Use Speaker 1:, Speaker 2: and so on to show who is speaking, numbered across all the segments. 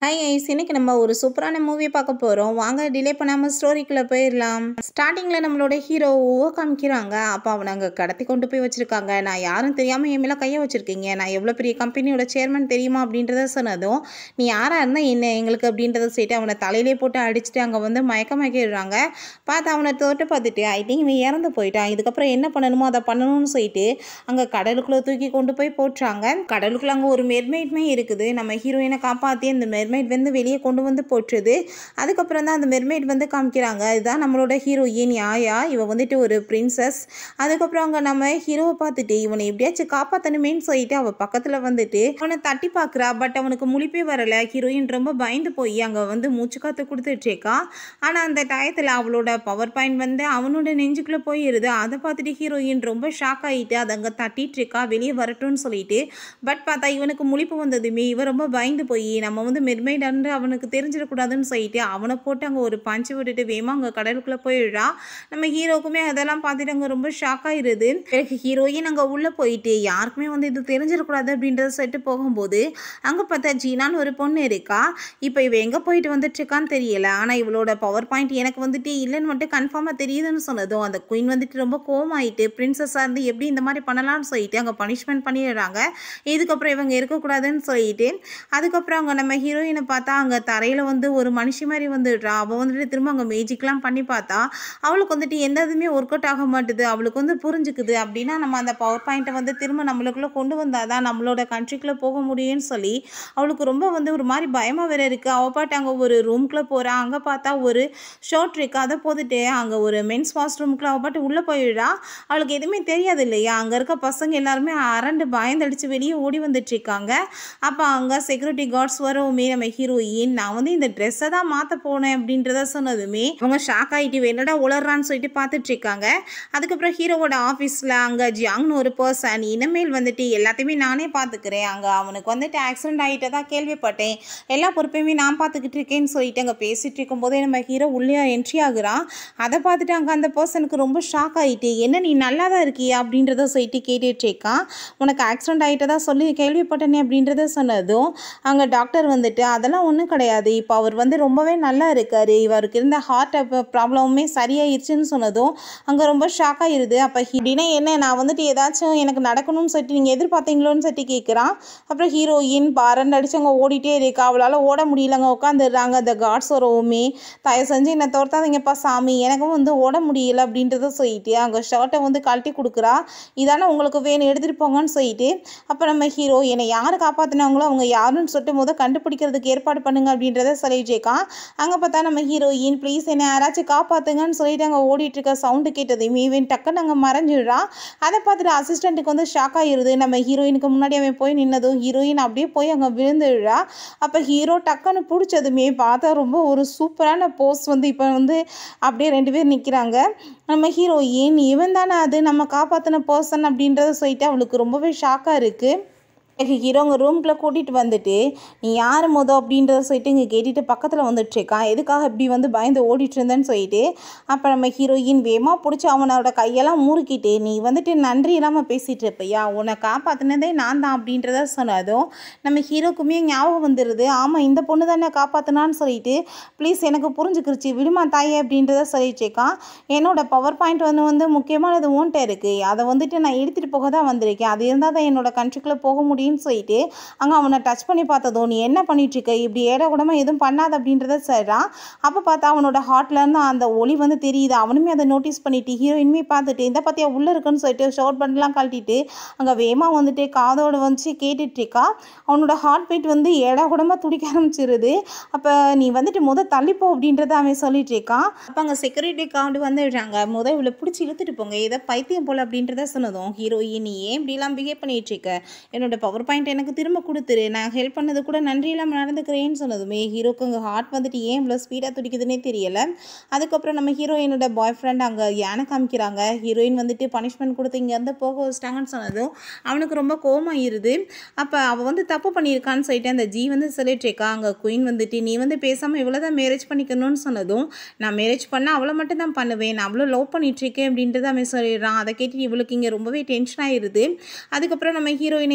Speaker 1: hi ice இன்னைக்கு நம்ம ஒரு சூப்பரான மூவி பார்க்க போகிறோம் வாங்க டிலே பண்ணாமல் ஸ்டோரிக்குள்ளே போயிடலாம் ஸ்டார்டிங்கில் நம்மளோட ஹீரோ ஓ காமிக்கிறாங்க அப்போ அவனை அங்கே கடத்தி கொண்டு போய் வச்சுருக்காங்க நான் யாரும் தெரியாமல் என் மேலே கையை வச்சுருக்கீங்க நான் எவ்வளோ பெரிய கம்பெனியோட சேர்மன் தெரியுமா அப்படின்றத சொன்னதும் நீ யாராக இருந்தால் என்ன எங்களுக்கு அப்படின்றத சொல்லிட்டு அவனை தலையிலே போட்டு அடிச்சுட்டு அங்கே வந்து மயக்க மயக்கிடுறாங்க பார்த்து அவனை தொட்டு பார்த்துட்டு ஐ திங்க் இவன் இறந்து போயிட்டான் இதுக்கப்புறம் என்ன பண்ணணுமோ அதை பண்ணணும்னு சொல்லிட்டு அங்கே கடலுக்குள்ளே தூக்கி கொண்டு போய் போட்டுறாங்க கடலுக்குள்ள அங்கே ஒரு மெர்மெய்ட்மே இருக்குது நம்ம ஹீரோயினை காப்பாற்றி அந்த மெர்மெய்ட் வந்து வெளியே கொண்டு வந்து போட்டுருது அதுக்கப்புறம் தான் அந்த மெர்மெய்ட் வந்து காமிக்கிறாங்க இதுதான் நம்மளோட ஹீரோயின் யாயா இவ வந்துட்டு ஒரு பிரின்சஸ் அதுக்கப்புறம் அங்கே நம்ம ஹீரோவை பார்த்துட்டு இவனை எப்படியாச்சும் காப்பாற்றணுமேன்னு சொல்லிட்டு அவள் பக்கத்தில் வந்துட்டு அவனை தட்டி பார்க்குறா பட் அவனுக்கு முழிப்பே வரலை ஹீரோயின் ரொம்ப பயந்து போய் அங்கே வந்து மூச்சு காற்று கொடுத்துட்ருக்கா ஆனால் அந்த டயத்தில் அவளோட பவர் பாயிண்ட் வந்து அவனோட நெஞ்சுக்குள்ளே போயிருது அதை பார்த்துட்டு ஹீரோயின் ரொம்ப ஷாக் ஆகிட்டு அதை அங்கே தட்டிட்டு இருக்கா வெளியே வரட்டும்னு சொல்லிட்டு பட் பார்த்தா இவனுக்கு முழிப்பு வந்ததுமே இவன் ரொம்ப பயந்து போய் நம்ம வந்து மெர்மைடன்று அவனுக்கு தெரிஞ்சிடக்கூடாதுன்னு சொல்லிட்டு அவனை போட்டு அங்கே ஒரு பஞ்சு விட்டுட்டு வேமா அங்கே கடலுக்குள்ளே போயிடுறா நம்ம ஹீரோக்குமே அதெல்லாம் பார்த்துட்டு அங்கே ரொம்ப ஷாக் ஆயிடுது பிறகு ஹீரோயின் அங்கே உள்ளே போயிட்டு யாருக்குமே வந்து இது தெரிஞ்சிடக்கூடாது அப்படின்றத சொல்லிட்டு போகும்போது அங்கே பார்த்தா ஜீனான்னு ஒரு பொண்ணு இருக்கா இப்போ இவ எங்கே போயிட்டு வந்துட்டு இருக்கான்னு தெரியல ஆனால் இவளோட பவர் பாயிண்ட் எனக்கு வந்துட்டு இல்லைன்னு மட்டும் கன்ஃபார்மாக தெரியுதுன்னு சொன்னதும் அந்த குயின் வந்துட்டு ரொம்ப கோமாயிட்டு பிரின்சஸாக இருந்து எப்படி இந்த மாதிரி பண்ணலாம்னு சொல்லிட்டு அங்கே பனிஷ்மெண்ட் பண்ணிடுறாங்க இதுக்கப்புறம் இவங்க இருக்கக்கூடாதுன்னு சொல்லிட்டு அதுக்கப்புறம் அங்கே நம்ம ஹீரோயினை பார்த்தா அங்கே தரையில் வந்து ஒரு மனுஷி மாதிரி வந்துடுறா அவள் வந்துட்டு திரும்ப அங்கே மேஜிக்லாம் பண்ணி பார்த்தா அவளுக்கு வந்துட்டு எந்த இதுவுமே ஒர்க் அவுட் ஆக மாட்டுது அவளுக்கு வந்து புரிஞ்சுக்குது அப்படின்னா நம்ம அந்த பவர் பாயிண்ட்டை வந்து திரும்ப நம்மளுக்குள்ளே கொண்டு வந்தால் தான் நம்மளோட கண்ட்ரிக்குள்ளே போக முடியும்னு சொல்லி அவளுக்கு ரொம்ப வந்து ஒரு மாதிரி பயமாக வேற இருக்குது அவள் பாட்டு அங்கே ஒரு ரூம்குள்ளே போகிறா அங்கே பார்த்தா ஒரு ஷர்ட் இருக்கு அதை போட்டுட்டு அங்கே ஒரு மென்ஸ் வாஷ் ரூம்குள்ளே அவள் பாட்டு உள்ளே போயிடுறா அவளுக்கு எதுவுமே தெரியாது இல்லையா அங்கே இருக்க பசங்க எல்லாருமே அரண்டு பயந்தடிச்சு வெளியே ஓடி வந்துட்டு இருக்காங்க அப்போ அங்கே செக்யூரிட்டி கார்ட்ஸ் வரவுமே நம்ம ஹீரோயின் நான் வந்து இந்த ட்ரெஸ்ஸை தான் மாற்ற போனேன் அப்படின்றத சொன்னதுமே அவங்க ஷாக் ஆகிட்டு என்னடா உளறான்னு சொல்லிட்டு பார்த்துட்டு இருக்காங்க அதுக்கப்புறம் ஹீரோவோட ஆஃபீஸில் அங்கே ஜியாங்னு ஒரு பர்சன் இனிமேல் வந்துட்டு எல்லாத்தையுமே நானே பார்த்துக்கிறேன் அங்கே அவனுக்கு வந்துட்டு ஆக்சிடென்ட் ஆகிட்டதா கேள்விப்பட்டேன் எல்லா பொறுப்பையுமே நான் பார்த்துக்கிட்டு இருக்கேன்னு சொல்லிட்டு அங்கே பேசிட்டு இருக்கும்போதே நம்ம ஹீரோ உள்ளே என்ட்ரி ஆகுறான் அதை பார்த்துட்டு அங்கே அந்த பர்சனுக்கு ரொம்ப ஷாக் ஆகிட்டு என்ன நீ நல்லா தான் இருக்கியா அப்படின்றத சொல்லிட்டு கேட்டுட்டு இருக்கான் உனக்கு ஆக்சிடென்ட் ஆகிட்டதா சொல்லி கேள்விப்பட்டனே அப்படின்றத சொன்னதும் அங்கே டாக்டர் வந்துட்டு அதெல்லாம் ஒன்றும் கிடையாது இப்போ அவர் வந்து ரொம்பவே நல்லா இருக்கார் இவருக்கு இருந்த ஹார்ட் ப்ராப்ளமுமே சரியாயிருச்சுன்னு சொன்னதும் அங்கே ரொம்ப ஷாக் ஆயிருது அப்போ இப்படின்னா என்ன நான் வந்துட்டு ஏதாச்சும் எனக்கு நடக்கணும்னு சொல்லிட்டு நீங்கள் எதிர்பார்த்தீங்களோன்னு சொல்லிட்டு கேட்குறான் அப்புறம் ஹீரோயின் பாரண்ட் அடிச்சு அங்கே ஓடிட்டே இருக்கா அவளால் ஓட முடியலங்க உட்காந்துடுறாங்க அந்த காட்ஸ் வரவுமே தயவு செஞ்சு என்னை தோர்த்தாதீங்கப்பா சாமி எனக்கும் வந்து ஓட முடியல அப்படின்றத சொல்லிட்டு அங்கே ஷர்ட்டை வந்து கழட்டி கொடுக்குறா இதானே உங்களுக்கு வேணும் எடுத்துகிட்டு போங்கன்னு சொல்லிட்டு அப்போ நம்ம ஹீரோ என்னை யார் காப்பாற்றினாங்களோ அவங்க யாருன்னு சொல்லிட்டு முத கண்டுபிடிக்கிறதுக்கு ஏற்பாடு பண்ணுங்க அப்படின்றத சொல்லிட்டு இருக்கான் அங்கே பார்த்தா நம்ம ஹீரோயின் ப்ளீஸ் என்னை யாராச்சும் காப்பாற்றுங்கன்னு சொல்லிட்டு அங்கே ஓடிட்டு இருக்க சவுண்டு கேட்டதையுமே இவன் டக்குன்னு அங்கே மறைஞ்சிடுறான் அதை பார்த்துட்டு அசிஸ்டண்ட்டுக்கு வந்து ஷாக் ஆகிருது நம்ம ஹீரோயினுக்கு முன்னாடி அவன் போய் நின்னதும் ஹீரோயின் அப்படியே போய் அங்கே விழுந்துடுறா அப்போ ஹீரோ டக்குன்னு பிடிச்சதுமே பார்த்தா ரொம்ப ஒரு சூப்பரான போஸ் வந்து இப்போ வந்து அப்படியே ரெண்டு பேர் நிற்கிறாங்க நம்ம ஹீரோயின் இவன் தானே அது நம்ம காப்பாற்றின பர்சன் அப்படின்றத சொல்லிட்டு அவளுக்கு ரொம்பவே ஷாக்காக இருக்குது ஹீரோ உங்கள் ரூம்குள்ளே கூட்டிகிட்டு வந்துட்டு நீ யார் மொதல் அப்படின்றத சொல்லிட்டு இங்கே கேட்டுட்டு பக்கத்தில் வந்துட்டுருக்கான் எதுக்காக இப்படி வந்து பயந்து ஓடிட்டு இருந்தேன்னு சொல்லிட்டு அப்போ நம்ம ஹீரோயின் வேகமாக பிடிச்சி அவனோட கையெல்லாம் முறுக்கிட்டு நீ வந்துட்டு நன்றி இல்லாமல் பேசிகிட்டு இருப்பையா உன்னை காப்பாற்றினதே நான் தான் அப்படின்றத சொன்னதும் நம்ம ஹீரோக்குமே ஞாபகம் வந்துடுது ஆமாம் இந்த பொண்ணு தானே காப்பாற்றினான்னு சொல்லிட்டு ப்ளீஸ் எனக்கு புரிஞ்சுக்கிருச்சு விடுமா தாயே அப்படின்றத சொல்லிட்டு இருக்கான் என்னோட பவர் பாயிண்ட் வந்து வந்து முக்கியமானது ஓன்ட்ட இருக்குது அதை வந்துட்டு நான் எடுத்துகிட்டு போக தான் வந்திருக்கேன் அது இருந்தால் தான் என்னோட கண்ட்ரிக்குள்ளே போக முடியும் அப்படின்னு சொல்லிட்டு அங்கே அவனை டச் பண்ணி பார்த்ததோ நீ என்ன பண்ணிட்டு இருக்க இப்படி ஏட கூடமா எதுவும் பண்ணாத அப்படின்றத சொல்கிறான் அப்போ பார்த்தா அவனோட ஹார்ட்லேருந்து அந்த ஒளி வந்து தெரியுது அவனுமே அதை நோட்டீஸ் பண்ணிட்டு ஹீரோயின்மே பார்த்துட்டு இந்த பார்த்தியா உள்ளே இருக்குன்னு சொல்லிட்டு ஷார்ட் பண்ணலாம் கழட்டிட்டு அங்கே வேகமாக வந்துட்டு காதோட வந்து கேட்டுட்டு இருக்கா அவனோட ஹார்ட் பீட் வந்து ஏடா கூடமா துடிக்க ஆரம்பிச்சிருது அப்போ நீ வந்துட்டு முத தள்ளிப்போ அப்படின்றத அவன் சொல்லிட்டு இருக்கான் அப்போ அங்கே செக்யூரிட்டி கார்டு வந்துடுறாங்க முத இவ்வளோ பிடிச்சி இழுத்துட்டு போங்க ஏதோ பைத்தியம் போல் அப்படின்றத சொன்னதும் ஹீரோயின் நீ ஏன் இப்படிலாம் பிஹேவ் பண்ணிட்டு இருக்க என்னோட பவர் பாயிண்ட் எனக்கு திரும்ப கொடுத்துரு நான் ஹெல்ப் பண்ணது கூட நன்றி இல்லாமல் நடந்துக்கிறேன்னு சொன்னதுமே ஹீரோக்கு அங்கே ஹார்ட் வந்துட்டு ஏன் இவ்வளோ ஸ்பீடாக துடிக்குதுன்னே தெரியல அதுக்கப்புறம் நம்ம ஹீரோயினோட பாய் ஃப்ரெண்ட் அங்கே யானை காமிக்கிறாங்க ஹீரோயின் வந்துட்டு பனிஷ்மெண்ட் கொடுத்து இங்கேருந்து போக வச்சிட்டாங்கன்னு சொன்னதும் அவனுக்கு ரொம்ப கோமாயிருது அப்போ அவள் வந்து தப்பு பண்ணியிருக்கான்னு சொல்லிட்டு அந்த ஜி வந்து சொல்லிட்டு இருக்கா அங்கே குயின் வந்துட்டு நீ வந்து பேசாமல் இவ்வளோ தான் மேரேஜ் பண்ணிக்கணும்னு சொன்னதும் நான் மேரேஜ் பண்ணால் அவளை மட்டும் தான் பண்ணுவேன் நான் அவ்வளோ லவ் பண்ணிட்டுருக்கேன் அப்படின்றத அவன் சொல்லிடுறான் அதை கேட்டு இவளுக்கு இங்கே ரொம்பவே டென்ஷன் ஆயிருது அதுக்கப்புறம் நம்ம ஹீரோயின் இங்கே காமிக்க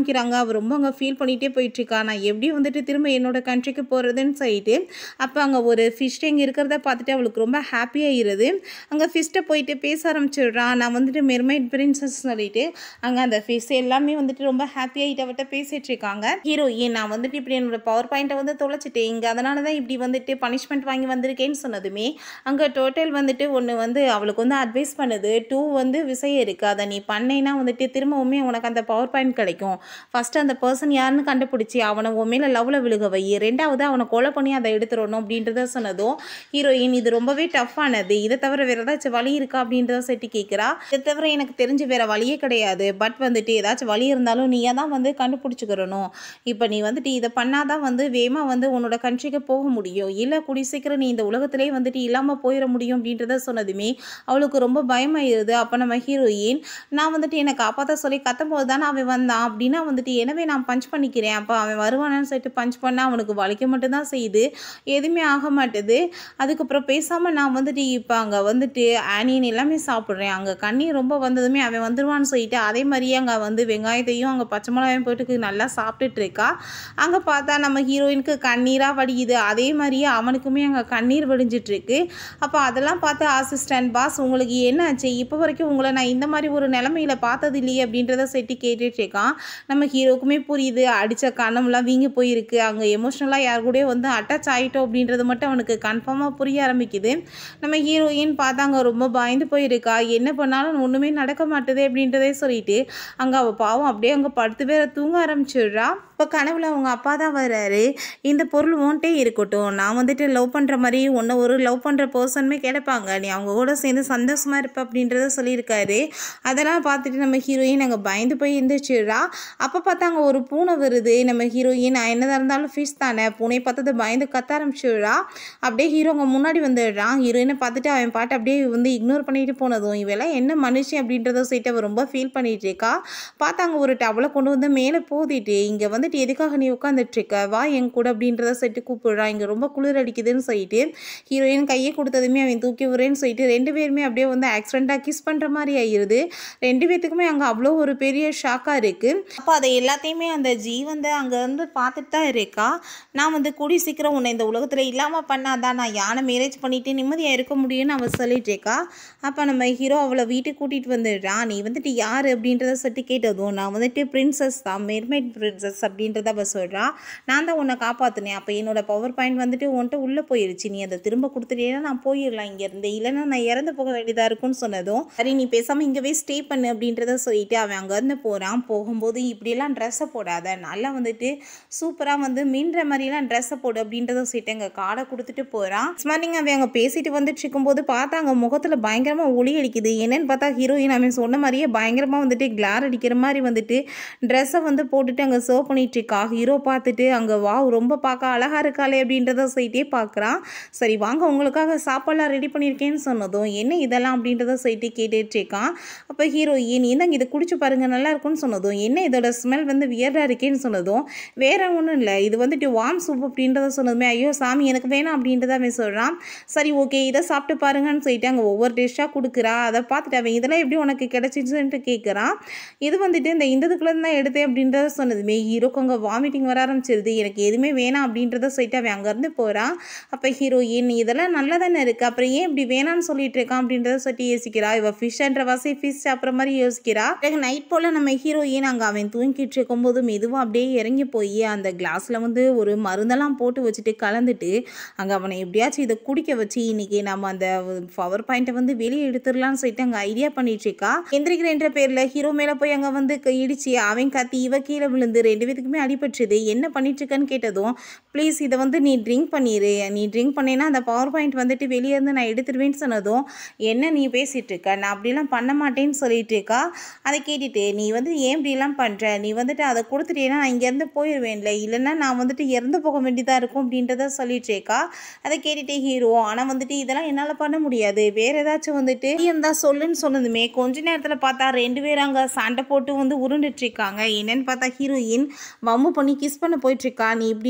Speaker 1: காமிக்கிறாங்க அவள் ரொம்ப அங்கே ஃபீல் பண்ணிகிட்டே போயிட்டுருக்கா நான் எப்படி வந்துட்டு திரும்ப என்னோட கண்ட்ரிக்கு போகிறதுன்னு சொல்லிட்டு அப்போ அங்கே ஒரு ஃபிஷ் டேங்க் இருக்கிறத பார்த்துட்டு அவளுக்கு ரொம்ப ஹாப்பியாகிருது அங்கே ஃபிஷ்ட்டை போயிட்டு பேச ஆரம்பிச்சிடுறான் நான் வந்துட்டு மெர்மைட் பிரின்சஸ் சொல்லிட்டு அங்கே அந்த ஃபிஷ் எல்லாமே வந்துட்டு ரொம்ப ஹாப்பியாகிட்டு அவட்ட பேசிகிட்டு இருக்காங்க ஹீரோயின் நான் வந்துட்டு இப்படி என்னோட பவர் பாயிண்ட்டை வந்து தொலைச்சிட்டேன் இங்கே அதனால தான் இப்படி வந்துட்டு பனிஷ்மெண்ட் வாங்கி வந்திருக்கேன்னு சொன்னதுமே அங்கே டோட்டல் வந்துட்டு ஒன்று வந்து அவளுக்கு வந்து அட்வைஸ் பண்ணுது டூ வந்து விஷயம் இருக்குது அதை நீ பண்ணேன்னா வந்துட்டு திரும்பவுமே உனக்கு அந்த பவர் பாயிண்ட் கிடைக்கும் ஃபஸ்ட்டு அந்த பர்சன் யாருன்னு கண்டுபிடிச்சி அவனை உன் மேலே லவ்வில் விழுக வை ரெண்டாவது அவனை கொலை பண்ணி அதை எடுத்துடணும் அப்படின்றத சொன்னதும் ஹீரோயின் இது ரொம்பவே டஃப்பானது இதை தவிர வேறு ஏதாச்சும் வழி இருக்கா அப்படின்றத செட்டி கேட்குறா இதை தவிர எனக்கு தெரிஞ்சு வேறு வழியே கிடையாது பட் வந்துட்டு ஏதாச்சும் வழி இருந்தாலும் நீயே தான் வந்து கண்டுபிடிச்சிக்கிறணும் இப்போ நீ வந்துட்டு இதை பண்ணாதான் வந்து வேகமாக வந்து உன்னோட கண்ட்ரிக்கு போக முடியும் இல்லை கூடி சீக்கிரம் நீ இந்த உலகத்திலே வந்துட்டு இல்லாமல் போயிட முடியும் அப்படின்றத சொன்னதுமே அவளுக்கு ரொம்ப பயமாயிருது அப்போ நம்ம ஹீரோயின் நான் வந்துட்டு என்னை காப்பாற்ற சொல்லி கத்தும்போது தானே அவன் வந்தான் அப்படின்னா வந்துட்டு எனவே நான் பஞ்ச் பண்ணிக்கிறேன் அப்போ அவன் வருவானான்னு சொல்லிட்டு பஞ்ச் பண்ணால் அவனுக்கு வலிக்க மட்டும்தான் செய்யுது எதுவுமே ஆக மாட்டுது அதுக்கப்புறம் பேசாமல் நான் வந்துட்டு இப்போ அங்கே வந்துட்டு ஆனியன் எல்லாமே சாப்பிட்றேன் அங்கே கண்ணீர் ரொம்ப வந்ததுமே அவன் வந்துடுவான்னு சொல்லிட்டு அதே மாதிரியே அங்கே வந்து வெங்காயத்தையும் அங்கே பச்சை மிளகாயும் போட்டு நல்லா சாப்பிட்டுட்டு இருக்கா அங்கே பார்த்தா நம்ம ஹீரோயினுக்கு கண்ணீராக வடியுது அதே மாதிரியே அவனுக்குமே அங்கே கண்ணீர் வடிஞ்சிட்டு இருக்கு அப்போ அதெல்லாம் பார்த்து அசிஸ்டன்ட் பாஸ் உங்களுக்கு என்ன ஆச்சு இப்போ வரைக்கும் உங்களை நான் இந்த மாதிரி ஒரு நிலமையில பார்த்தது இல்லையே அப்படின்றத செட்டி கேட்டுட்டு இருக்கான் நம்ம ஹீரோக்குமே புரியுது அடித்த கண்ணம்லாம் வீங்கி போயிருக்கு அங்கே எமோஷ்னலாக யார் கூடயோ வந்து அட்டாச் ஆகிட்டோம் அப்படின்றது மட்டும் அவனுக்கு கன்ஃபார்மாக புரிய ஆரம்பிக்குது நம்ம ஹீரோயின் பார்த்தாங்க ரொம்ப பயந்து போயிருக்கா என்ன பண்ணாலும் ஒன்றுமே நடக்க மாட்டுதே அப்படின்றதே சொல்லிட்டு அங்கே அவள் பாவம் அப்படியே அங்கே படுத்து வேற தூங்க ஆரம்பிச்சிடுறா இப்போ கனவுல அவங்க அப்பா தான் வர்றாரு இந்த பொருள் ஓன்ட்டே இருக்கட்டும் நான் வந்துட்டு லவ் பண்ணுற மாதிரி ஒன்று ஒரு லவ் பண்ணுற பர்சனுமே கிடைப்பாங்க நீ அவங்க கூட சேர்ந்து சந்தோஷமாக இருப்ப அப்படின்றத சொல்லியிருக்காரு அதெல்லாம் பார்த்துட்டு நம்ம ஹீரோயின் அங்கே பயந்து போய் எழுந்திரிச்சிடுறா அப்போ பார்த்தா அங்கே ஒரு பூனை வருது நம்ம ஹீரோயின் நான் என்னதான் இருந்தாலும் ஃபிஷ் தானே பூனை பார்த்தது பயந்து கத்த ஆரம்பிச்சிடுறா அப்படியே ஹீரோ அங்கே முன்னாடி வந்துடுறான் ஹீரோயினை பார்த்துட்டு அவன் பாட்டு அப்படியே வந்து இக்னோர் பண்ணிட்டு போனதும் இவெல்லாம் என்ன மனுஷன் அப்படின்றத சொல்லிட்டு அவ ரொம்ப ஃபீல் பண்ணிட்டு இருக்கா பார்த்தா அங்கே ஒரு டவலை கொண்டு வந்து மேலே போதிட்டு இங்கே வந்துட்டு எதுக்காக நீ உட்காந்துட்டு இருக்க வா என் கூட அப்படின்றத சொல்லிட்டு கூப்பிடுறான் இங்கே ரொம்ப குளிர் அடிக்குதுன்னு சொல்லிட்டு ஹீரோயின் கையை கொடுத்ததுமே அவன் தூக்கி விடுறேன்னு சொல்லிட்டு ரெண்டு பேருமே அப்படியே வந்து ஆக்சிடெண்ட்டாக கிஸ் பண்ணுற மாதிரி ஆயிடுது ரெண்டு பேத்துக்குமே அங்கே அவ்வளோ ஒரு பெரிய ஷாக்காக இருக்குது அப்போ அதை எல்லாத்தையுமே அந்த ஜீ வந்து அங்கே வந்து பார்த்துட்டு தான் இருக்கா நான் வந்து கூடி சீக்கிரம் உன்னை இந்த உலகத்தில் இல்லாமல் பண்ணாதான் நான் யானை மேரேஜ் பண்ணிட்டு நிம்மதியாக இருக்க முடியும்னு அவள் சொல்லிட்டு இருக்கா அப்போ நம்ம ஹீரோ அவளை வீட்டுக்கு கூட்டிகிட்டு வந்துடுறான் நீ வந்துட்டு யார் அப்படின்றத சொல்லிட்டு கேட்டதும் நான் வந்துட்டு பிரின்சஸ் தான் மெர்மைட் பிரின்சஸ் அப்படின்றத அவள் சொல்கிறா நான் தான் உன்னை காப்பாற்றினேன் அப்போ என்னோட பவர் பாயிண்ட் வந்துட்டு உன்கிட்ட உள்ளே போயிருச்சு நீ அதை திரும்ப கொடுத்துட்டேன்னா நான் போயிடலாம் இங்கேருந்து இல்லைன்னா நான் இறந்து போக வேண்டியதாக இருக்கும்னு சொன்னதும் சரி நீ பேசாமல் இங்கேவே ஸ்டே பண்ணு அப்படின்றத சொல்லிட்டு அவன் அங்கேருந்து போகிறான் போகும்போது இப்படியெல்லாம் ட்ரெஸ்ஸை போடாத நல்லா வந்துட்டு சூப்பராக வந்து மின்ற மாதிரிலாம் ட்ரெஸ்ஸை போடு அப்படின்றத சொல்லிட்டு எங்கள் காடை கொடுத்துட்டு போகிறான் மார்னிங் அவன் அங்கே பேசிட்டு வந்துட்டு இருக்கும்போது பார்த்தா அங்கே முகத்தில் பயங்கரமாக ஒளி அடிக்குது என்னன்னு பார்த்தா ஹீரோயின் அவன் சொன்ன மாதிரியே பயங்கரமாக வந்துட்டு கிளார் அடிக்கிற மாதிரி வந்துட்டு ட்ரெஸ்ஸை வந்து போட்டுட்டு அங்கே சர்வ் பண்ணிட்டு இருக்கா ஹீரோ பார்த்துட்டு அங்கே வா ரொம்ப பார்க்க அழகாக இருக்காளே அப்படின்றத சொல்லிட்டே பார்க்குறான் சரி வாங்க உங்களுக்காக சாப்பாடுலாம் ரெடி பண்ணியிருக்கேன்னு சொன்னதும் என்ன இதெல்லாம் அப்படின்றத சொல்லிட்டு கேட்டுட்டு இருக்கான் அப்போ ஹீரோயின் இந்தாங்க இதை குடிச்சு பாருங்க நல்லா இருக்கும்னு சொன்னதும் என்ன இதோட ஸ்மெல் வந்து வியர்டாக இருக்கேன்னு சொன்னதும் வேற ஒன்றும் இல்லை இது வந்துட்டு வார்ம் சூப் அப்படின்றத சொன்னதுமே ஐயோ சாமி எனக்கு வேணாம் அப்படின்றத அவன் சொல்கிறான் சரி ஓகே இதை சாப்பிட்டு பாருங்கன்னு சொல்லிட்டு அங்கே ஒவ்வொரு டிஷ்ஷாக கொடுக்குறா அதை பார்த்துட்டு அவன் இதெல்லாம் எப்படி உனக்கு கிடச்சிச்சுன்ட்டு கேட்குறான் இது வந்துட்டு இந்த இந்ததுக்குள்ளேருந்து தான் எடுத்தேன் அப்படின்றத சொன்னதுமே ஹீரோக்கு அங்கே வாமிட்டிங் வர ஆரம்பிச்சிருது எனக்கு எதுவுமே வேணாம் அப்படின்றத சொல்லிட்டு அவன் அங்கேருந்து போகிறான் அப்போ ஹீரோயின் இதெல்லாம் நல்லா தானே இருக்குது அப்புறம் ஏன் இப்படி வேணாம்னு சொல்லிட்டு இருக்கான் அப்படின்றத சொல்லிட்டு யோசிக்கிறா இவ ஃபிஷ்ன்ற வாசி ஃபிஷ் சாப்பிட்ற மாதிரி யோசிக்கிறா பிறகு நைட் போல் நம்ம ஹீரோயின் அங்கே அவன் தூங்கிட்டு இருக்கும்போது மெதுவாக அப்படியே இறங்கி போய் அந்த கிளாஸில் வந்து ஒரு மருந்தெல்லாம் போட்டு வச்சுட்டு கலந்துட்டு அங்கே அவனை எப்படியாச்சும் இதை குடிக்க வச்சு இன்னைக்கு நம்ம அந்த பவர் பாயிண்ட்டை வந்து வெளியே எடுத்துடலாம்னு சொல்லிட்டு அங்கே ஐடியா பண்ணிட்டு இருக்கா எந்திரிக்கிறேன்ற பேரில் ஹீரோ மேலே போய் அங்கே வந்து க- இடிச்சு அவன் கத்தி இவ கீழே விழுந்து ரெண்டு பேத்துக்குமே அடிபட்டுருது என்ன பண்ணிட்டு இருக்கன்னு கேட்டதும் ப்ளீஸ் இதை வந்து நீ ட்ரிங்க் பண்ணிடு நீ ட்ரிங்க் பண்ணேன்னா அந்த பவர் பாயிண்ட் வந்துட்டு வெளியே இருந்து நான் எடுத்துருவேன்னு சொன்னதும் என்ன நீ பேசிட்டு இருக்க நான் அப்படிலாம் பண்ண மாட்டேன்னு சொல்லிட்டு இருக்கா அதை கேட்டுட்டு நீ வந்து ஏன் இப்படிலாம் பண்ணுற நீ வந்துட்டு அதை கொடுத்துட்டேன்னா நான் இங்கேருந்து போயிடுவேன்ல இல்லைன்னா நான் வந்துட்டு இறந்து போக வேண்டியதாக இருக்கும் அப்படின்றத சொல்லிட்டு இருக்கா அதை கேட்டுட்டே ஹீரோ ஆனால் வந்துட்டு இதெல்லாம் என்னால் பண்ண முடியாது வேற ஏதாச்சும் வந்துட்டு நீ இருந்தா சொல்லுன்னு சொன்னதுமே கொஞ்ச நேரத்தில் பார்த்தா ரெண்டு பேரும் அங்கே சண்டை போட்டு வந்து உருண்டுட்டு இருக்காங்க என்னன்னு பார்த்தா ஹீரோயின் வம்பு பண்ணி கிஸ் பண்ண போயிட்டு இருக்கா நீ இப்படிலாம் பண்ண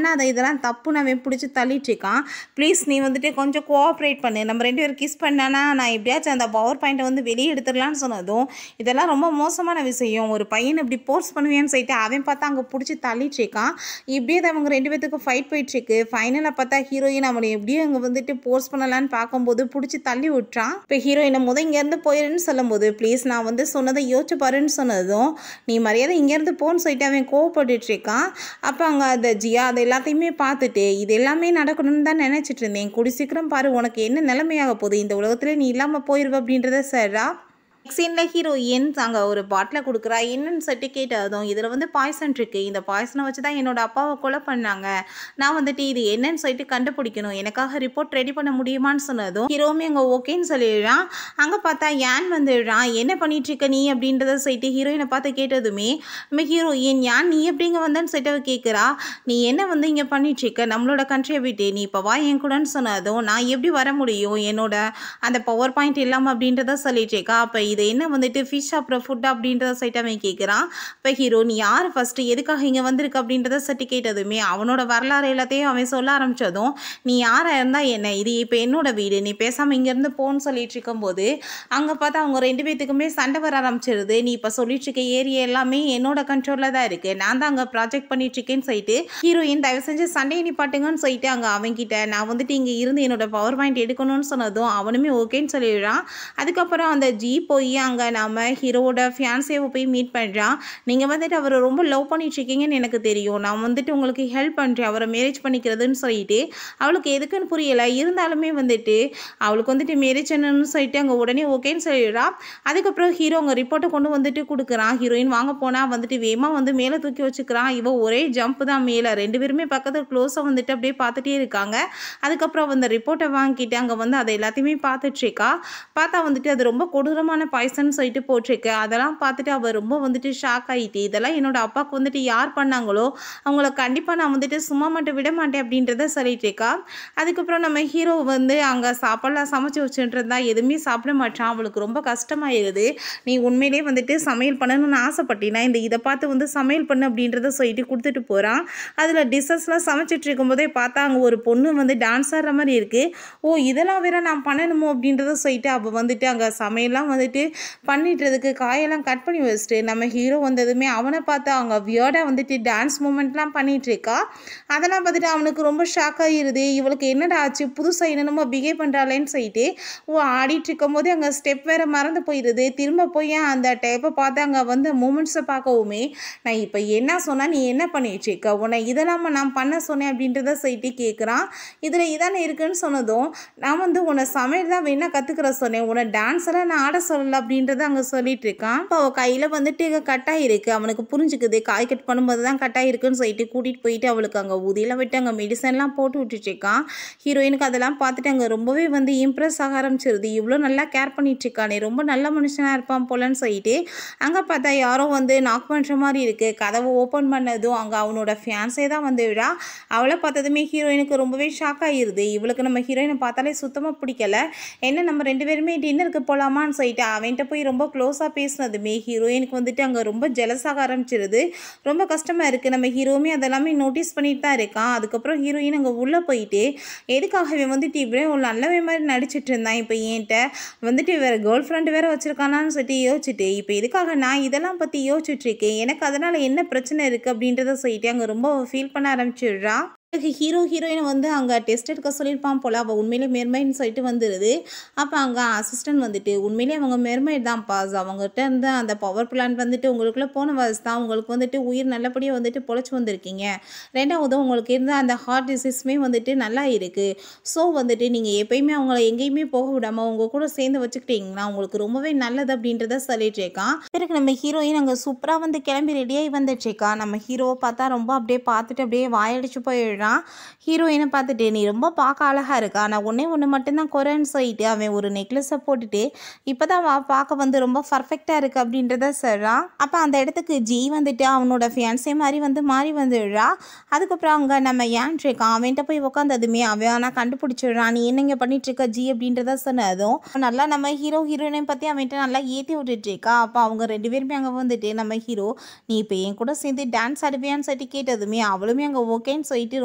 Speaker 1: பண்ணாத இதெல்லாம் தப்புன்னு அவன் பிடிச்சி தள்ளிட்டு இருக்கான் ப்ளீஸ் நீ வந்துட்டு கொஞ்சம் கோஆப்ரேட் பண்ணு நம்ம ரெண்டு பேரும் கிஸ் பண்ணானா நான் எப்படியாச்சும் அந்த பவர் பாயிண்ட்டை வந்து வெளியே எடுத்துடலான்னு சொன்னதும் இதெல்லாம் ரொம்ப மோசமான விஷயம் ஒரு பையன் இப்படி போர்ஸ் பண்ணுவேன்னு சொல்லிட்டு அவன் பார்த்தா அங்கே பிடிச்சி தள்ளிட்டு இருக்கான் இப்படியே தான் அவங்க ரெண்டு பேத்துக்கும் ஃபைட் போயிட்டுருக்கு ஃபைனலாக பார்த்தா ஹீரோயின் அவனை எப்படியும் அங்கே வந்துட்டு போர்ஸ் பண்ணலான்னு பார்க்கும்போது பிடிச்சி தள்ளி விட்டுறான் இப்போ ஹீரோயினை முத இங்கேருந்து போயிருன்னு சொல்லும்போது ப்ளீஸ் நான் வந்து சொன்னதை யோசிச்சு பாருன்னு சொன்னதும் நீ மரியாதை இங்கேருந்து போன்னு சொல்லிட்டு அவன் கோவப்பட்டுட்டு இருக்கான் அப்போ அங்கே அந்த ஜியா அதை எல்லாத்தையுமே பார்த்துட்டு இது எல்லாமே நடக்கணும்னு தான் நினச்சிட்டு இருந்தேன் கூடி சீக்கிரம் பாரு உனக்கு என்ன நிலைமையாக போகுது இந்த உலகத்துல நீ இல்லாமல் போயிடுவ அப்படின்றத சாரா சீனில் ஹீரோயின் அங்கே ஒரு பாட்டில் கொடுக்குறா என்னன்னு சொல்லிட்டு கேட்டதும் இதில் வந்து பாய்சன் இருக்குது இந்த பாய்சனை வச்சு தான் என்னோட அப்பாவை கொலை பண்ணாங்க நான் வந்துட்டு இது என்னன்னு சொல்லிட்டு கண்டுபிடிக்கணும் எனக்காக ரிப்போர்ட் ரெடி பண்ண முடியுமான்னு சொன்னதும் ஹீரோவுமே அங்கே ஓகேன்னு சொல்லிடுறான் அங்கே பார்த்தா ஏன் வந்துடுறான் என்ன பண்ணிட்டு இருக்க நீ அப்படின்றத சொல்லிட்டு ஹீரோயினை பார்த்து கேட்டதுமே நம்ம ஹீரோயின் ஏன் நீ எப்படிங்க வந்தேன்னு சொல்லிட்டு அவ கேட்குறா நீ என்ன வந்து இங்கே பண்ணிட்டு இருக்க நம்மளோட கண்ட்ரியை விட்டு நீ இப்போ வா என் கூடன்னு சொன்னதும் நான் எப்படி வர முடியும் என்னோட அந்த பவர் பாயிண்ட் இல்லாமல் அப்படின்றத சொல்லிட்டு இருக்கா அப்போ இது என்ன வந்துட்டு ஃபிஷ் அப்புறம் ஃபுட் அப்படின்றத சைட் அவன் கேட்குறான் இப்போ ஹீரோ நீ யார் ஃபஸ்ட்டு எதுக்காக இங்கே வந்திருக்க அப்படின்றத சட்டி கேட்டதுமே அவனோட வரலாறு எல்லாத்தையும் அவன் சொல்ல ஆரம்பித்ததும் நீ யாராக இருந்தால் என்ன இது இப்போ என்னோட வீடு நீ பேசாமல் இங்கேருந்து போன்னு சொல்லிட்டு இருக்கும்போது அங்கே பார்த்தா அவங்க ரெண்டு பேத்துக்குமே சண்டை வர ஆரம்பிச்சிருது நீ இப்போ சொல்லிட்டு இருக்க ஏரியா எல்லாமே என்னோட கண்ட்ரோலில் தான் இருக்குது நான் தான் அங்கே ப்ராஜெக்ட் பண்ணிட்டு இருக்கேன்னு சொல்லிட்டு ஹீரோயின் தயவு செஞ்சு சண்டையை நிப்பாட்டுங்கன்னு சொல்லிட்டு அங்கே அவன்கிட்ட நான் வந்துட்டு இங்கே இருந்து என்னோட பவர் பாயிண்ட் எடுக்கணும்னு சொன்னதும் அவனுமே ஓகேன்னு சொல்லிடுறான் அதுக்கப்புறம் அந்த ஜி போய் அங்கே நாம ஹீரோவோட ஃபியான்சேவை போய் மீட் பண்ணுறான் நீங்கள் வந்துட்டு அவரை ரொம்ப லவ் பண்ணிட்டு இருக்கீங்கன்னு எனக்கு தெரியும் நான் வந்துட்டு உங்களுக்கு ஹெல்ப் பண்ணுறேன் அவரை மேரேஜ் பண்ணிக்கிறதுன்னு சொல்லிட்டு அவளுக்கு எதுக்குன்னு புரியலை இருந்தாலுமே வந்துட்டு அவளுக்கு வந்துட்டு மேரேஜ் என்னன்னு சொல்லிட்டு அங்கே உடனே ஓகேன்னு சொல்லிடுறா அதுக்கப்புறம் ஹீரோ அங்கே ரிப்போர்ட்டை கொண்டு வந்துட்டு கொடுக்குறான் ஹீரோயின் வாங்க போனால் வந்துட்டு வேகமாக வந்து மேலே தூக்கி வச்சுக்கிறான் இவ ஒரே ஜம்ப் தான் மேலே ரெண்டு பேருமே பக்கத்தில் க்ளோஸாக வந்துட்டு அப்படியே பார்த்துட்டே இருக்காங்க அதுக்கப்புறம் அந்த ரிப்போர்ட்டை வாங்கிட்டு அங்கே வந்து அதை எல்லாத்தையுமே பார்த்துட்டு இருக்கா பார்த்தா வந்துட்டு அது ரொம்ப கொடூரமான பாய்சன் சொல்லிட்டு போட்டிருக்கு அதெல்லாம் பார்த்துட்டு அவள் ரொம்ப வந்துட்டு ஷாக் ஆகிட்டு இதெல்லாம் என்னோட அப்பாவுக்கு வந்துட்டு யார் பண்ணாங்களோ அவங்கள கண்டிப்பாக நான் வந்துட்டு சும்மா மட்டும் விட மாட்டேன் அப்படின்றத சொல்லிட்டு இருக்கா அதுக்கப்புறம் நம்ம ஹீரோ வந்து அங்கே சாப்பாடுலாம் சமைச்சு வச்சுட்டு இருந்தா எதுவுமே சாப்பிட மாட்டான் அவளுக்கு ரொம்ப கஷ்டமாயிருது நீ உண்மையிலே வந்துட்டு சமையல் பண்ணணும்னு ஆசைப்பட்டினா இந்த இதை பார்த்து வந்து சமையல் பண்ணு அப்படின்றத சொல்லிட்டு கொடுத்துட்டு போகிறான் அதில் டிஷ்ஷஸ்லாம் சமைச்சிட்டு இருக்கும்போதே பார்த்தா அங்கே ஒரு பொண்ணு வந்து டான்ஸ் ஆடுற மாதிரி இருக்குது ஓ இதெல்லாம் வேற நான் பண்ணணுமோ அப்படின்றத சொல்லிட்டு அவள் வந்துட்டு அங்கே சமையல்லாம் வந்துட்டு பண்ணிட்டுறதுக்கு காயெல்லாம் கட் பண்ணி வச்சுட்டு நம்ம ஹீரோ வந்ததுமே அவனை பார்த்து அவங்க வியர்டாக வந்துட்டு டான்ஸ் மூமெண்ட்லாம் பண்ணிட்டு இருக்கா அதெல்லாம் பார்த்துட்டு அவனுக்கு ரொம்ப ஷாக் ஆகிருது இவளுக்கு என்னடா ஆச்சு புதுசாக என்னென்னமோ பிஹேவ் பண்ணுறாளேன்னு சொல்லிட்டு ஓ ஆடிட்டு இருக்கும் போதே அங்கே ஸ்டெப் வேற மறந்து போயிடுது திரும்ப போய் அந்த டேப்பை பார்த்து அங்கே வந்து மூமெண்ட்ஸை பார்க்கவுமே நான் இப்போ என்ன சொன்னால் நீ என்ன பண்ணிட்டு இருக்க உன்னை இதெல்லாம் நான் பண்ண சொன்னேன் அப்படின்றத சொல்லிட்டு கேட்குறான் இதில் இதானே இருக்குன்னு சொன்னதும் நான் வந்து உன்னை சமையல் தான் வேணா கற்றுக்கிற சொன்னேன் உன்னை டான்ஸ் எல்லாம் நான் ஆட சொல்லல அப்படின்றத அங்கே சொல்லிட்டு இருக்கான் இப்போ அவள் கையில் வந்துட்டு கட்டாயிருக்கு அவனுக்கு புரிஞ்சுக்குது காய் கட் பண்ணும்போது தான் கட்டாயிருக்குன்னு சொல்லிட்டு கூட்டிகிட்டு போயிட்டு அவளுக்கு அங்கே ஊதியில் விட்டு அங்கே மெடிசன்லாம் போட்டு விட்டுட்டு இருக்கான் ஹீரோயினுக்கு அதெல்லாம் பார்த்துட்டு அங்கே ரொம்பவே வந்து இம்ப்ரெஸ் ஆக ஆரம்பிச்சிருது இவ்வளோ நல்லா கேர் பண்ணிட்டு இருக்கானே ரொம்ப நல்ல மனுஷனாக இருப்பான் போலன்னு சொல்லிட்டு அங்கே பார்த்தா யாரோ வந்து நாக் பண்ணுற மாதிரி இருக்குது கதவை ஓப்பன் பண்ணதும் அங்கே அவனோட ஃபியான்ஸே தான் வந்து விழா அவளை பார்த்ததுமே ஹீரோயினுக்கு ரொம்பவே ஷாக் ஆகிருது இவளுக்கு நம்ம ஹீரோயினை பார்த்தாலே சுத்தமாக பிடிக்கல என்ன நம்ம ரெண்டு பேருமே டின்னருக்கு போகலாமான்னு சொல்லிட்டு அவன்கிட்ட போய் ரொம்ப க்ளோஸாக பேசினதுமே ஹீரோயினுக்கு வந்துட்டு அங்கே ரொம்ப ஜெலஸாக ஆரம்பிச்சிருது ரொம்ப கஷ்டமாக இருக்குது நம்ம ஹீரோவுமே அதெல்லாமே நோட்டீஸ் பண்ணிட்டு தான் இருக்கான் அதுக்கப்புறம் ஹீரோயின் அங்கே உள்ளே போயிட்டு எதுக்காக இவன் வந்துட்டு இப்படியே ஒரு நல்லவே மாதிரி நடிச்சிட்டு இருந்தான் இப்போ என்கிட்ட வந்துட்டு வேறு கேர்ள் ஃப்ரெண்டு வேறு வச்சுருக்கானான்னு சொல்லிட்டு யோசிச்சுட்டு இப்போ எதுக்காக நான் இதெல்லாம் பற்றி யோசிச்சுட்டு இருக்கேன் எனக்கு அதனால் என்ன பிரச்சனை இருக்குது அப்படின்றத சொல்லிட்டு அங்கே ரொம்ப ஃபீல் பண்ண ஆரம்பிச்சிடுறா ஹீரோ ஹீரோயினை வந்து அங்கே டெஸ்ட் எடுக்க சொல்லியிருப்பான் போல் அவள் உண்மையிலே மெர்மைன்னு சொல்லிட்டு வந்துடுது அப்போ அங்கே அசிஸ்டன்ட் வந்துட்டு உண்மையிலே அவங்க மெர்மைட் தான் பாஸ் அவங்ககிட்ட இருந்து அந்த பவர் பிளான்ட் வந்துட்டு உங்களுக்குள்ளே போன வயசு தான் உங்களுக்கு வந்துட்டு உயிர் நல்லபடியாக வந்துட்டு பொழைச்சி வந்திருக்கீங்க ரெண்டாவது உங்களுக்கு இருந்த அந்த ஹார்ட் டிசீஸுமே வந்துட்டு நல்லா இருக்குது ஸோ வந்துட்டு நீங்கள் எப்பயுமே அவங்கள எங்கேயுமே போக விடாமல் உங்கள் கூட சேர்ந்து வச்சுக்கிட்டீங்கன்னா உங்களுக்கு ரொம்பவே நல்லது அப்படின்றத சொல்லிட்டு இருக்கான் பிறகு நம்ம ஹீரோயின் அங்கே சூப்பராக வந்து கிளம்பி ரெடியாகி வந்துட்டு இருக்கா நம்ம ஹீரோவை பார்த்தா ரொம்ப அப்படியே பார்த்துட்டு அப்படியே வாயடிச்சு போயிடுறான் ஹீரோயினை பார்த்துட்டு நீ ரொம்ப பார்க்க அழகாக இருக்கா நான் ஒன்றே ஒன்று மட்டும்தான் குறைன்னு சொல்லிட்டு அவன் ஒரு நெக்லஸை போட்டுட்டு இப்போ தான் வா பார்க்க வந்து ரொம்ப பர்ஃபெக்டாக இருக்குது அப்படின்றத சொல்கிறான் அப்போ அந்த இடத்துக்கு ஜி வந்துட்டு அவனோட ஃபியான்ஸே மாதிரி வந்து மாறி வந்துடுறா அதுக்கப்புறம் அங்கே நம்ம ஏன் இருக்கான் அவன்கிட்ட போய் உட்காந்ததுமே அவன் ஆனால் கண்டுபிடிச்சிடுறான் நீ என்னங்க பண்ணிட்டு இருக்க ஜி அப்படின்றத சொன்னதும் நல்லா நம்ம ஹீரோ ஹீரோயினையும் பற்றி அவன்கிட்ட நல்லா ஏற்றி விட்டுட்டு இருக்கா அப்போ அவங்க ரெண்டு பேருமே அங்கே வந்துட்டு நம்ம ஹீரோ நீ இப்போ என் கூட சேர்ந்து டான்ஸ் ஆடுவியான்னு சொல்லிட்டு கேட்டதுமே அவளுமே அங்கே ஓகேன்னு சொல்லிட்டு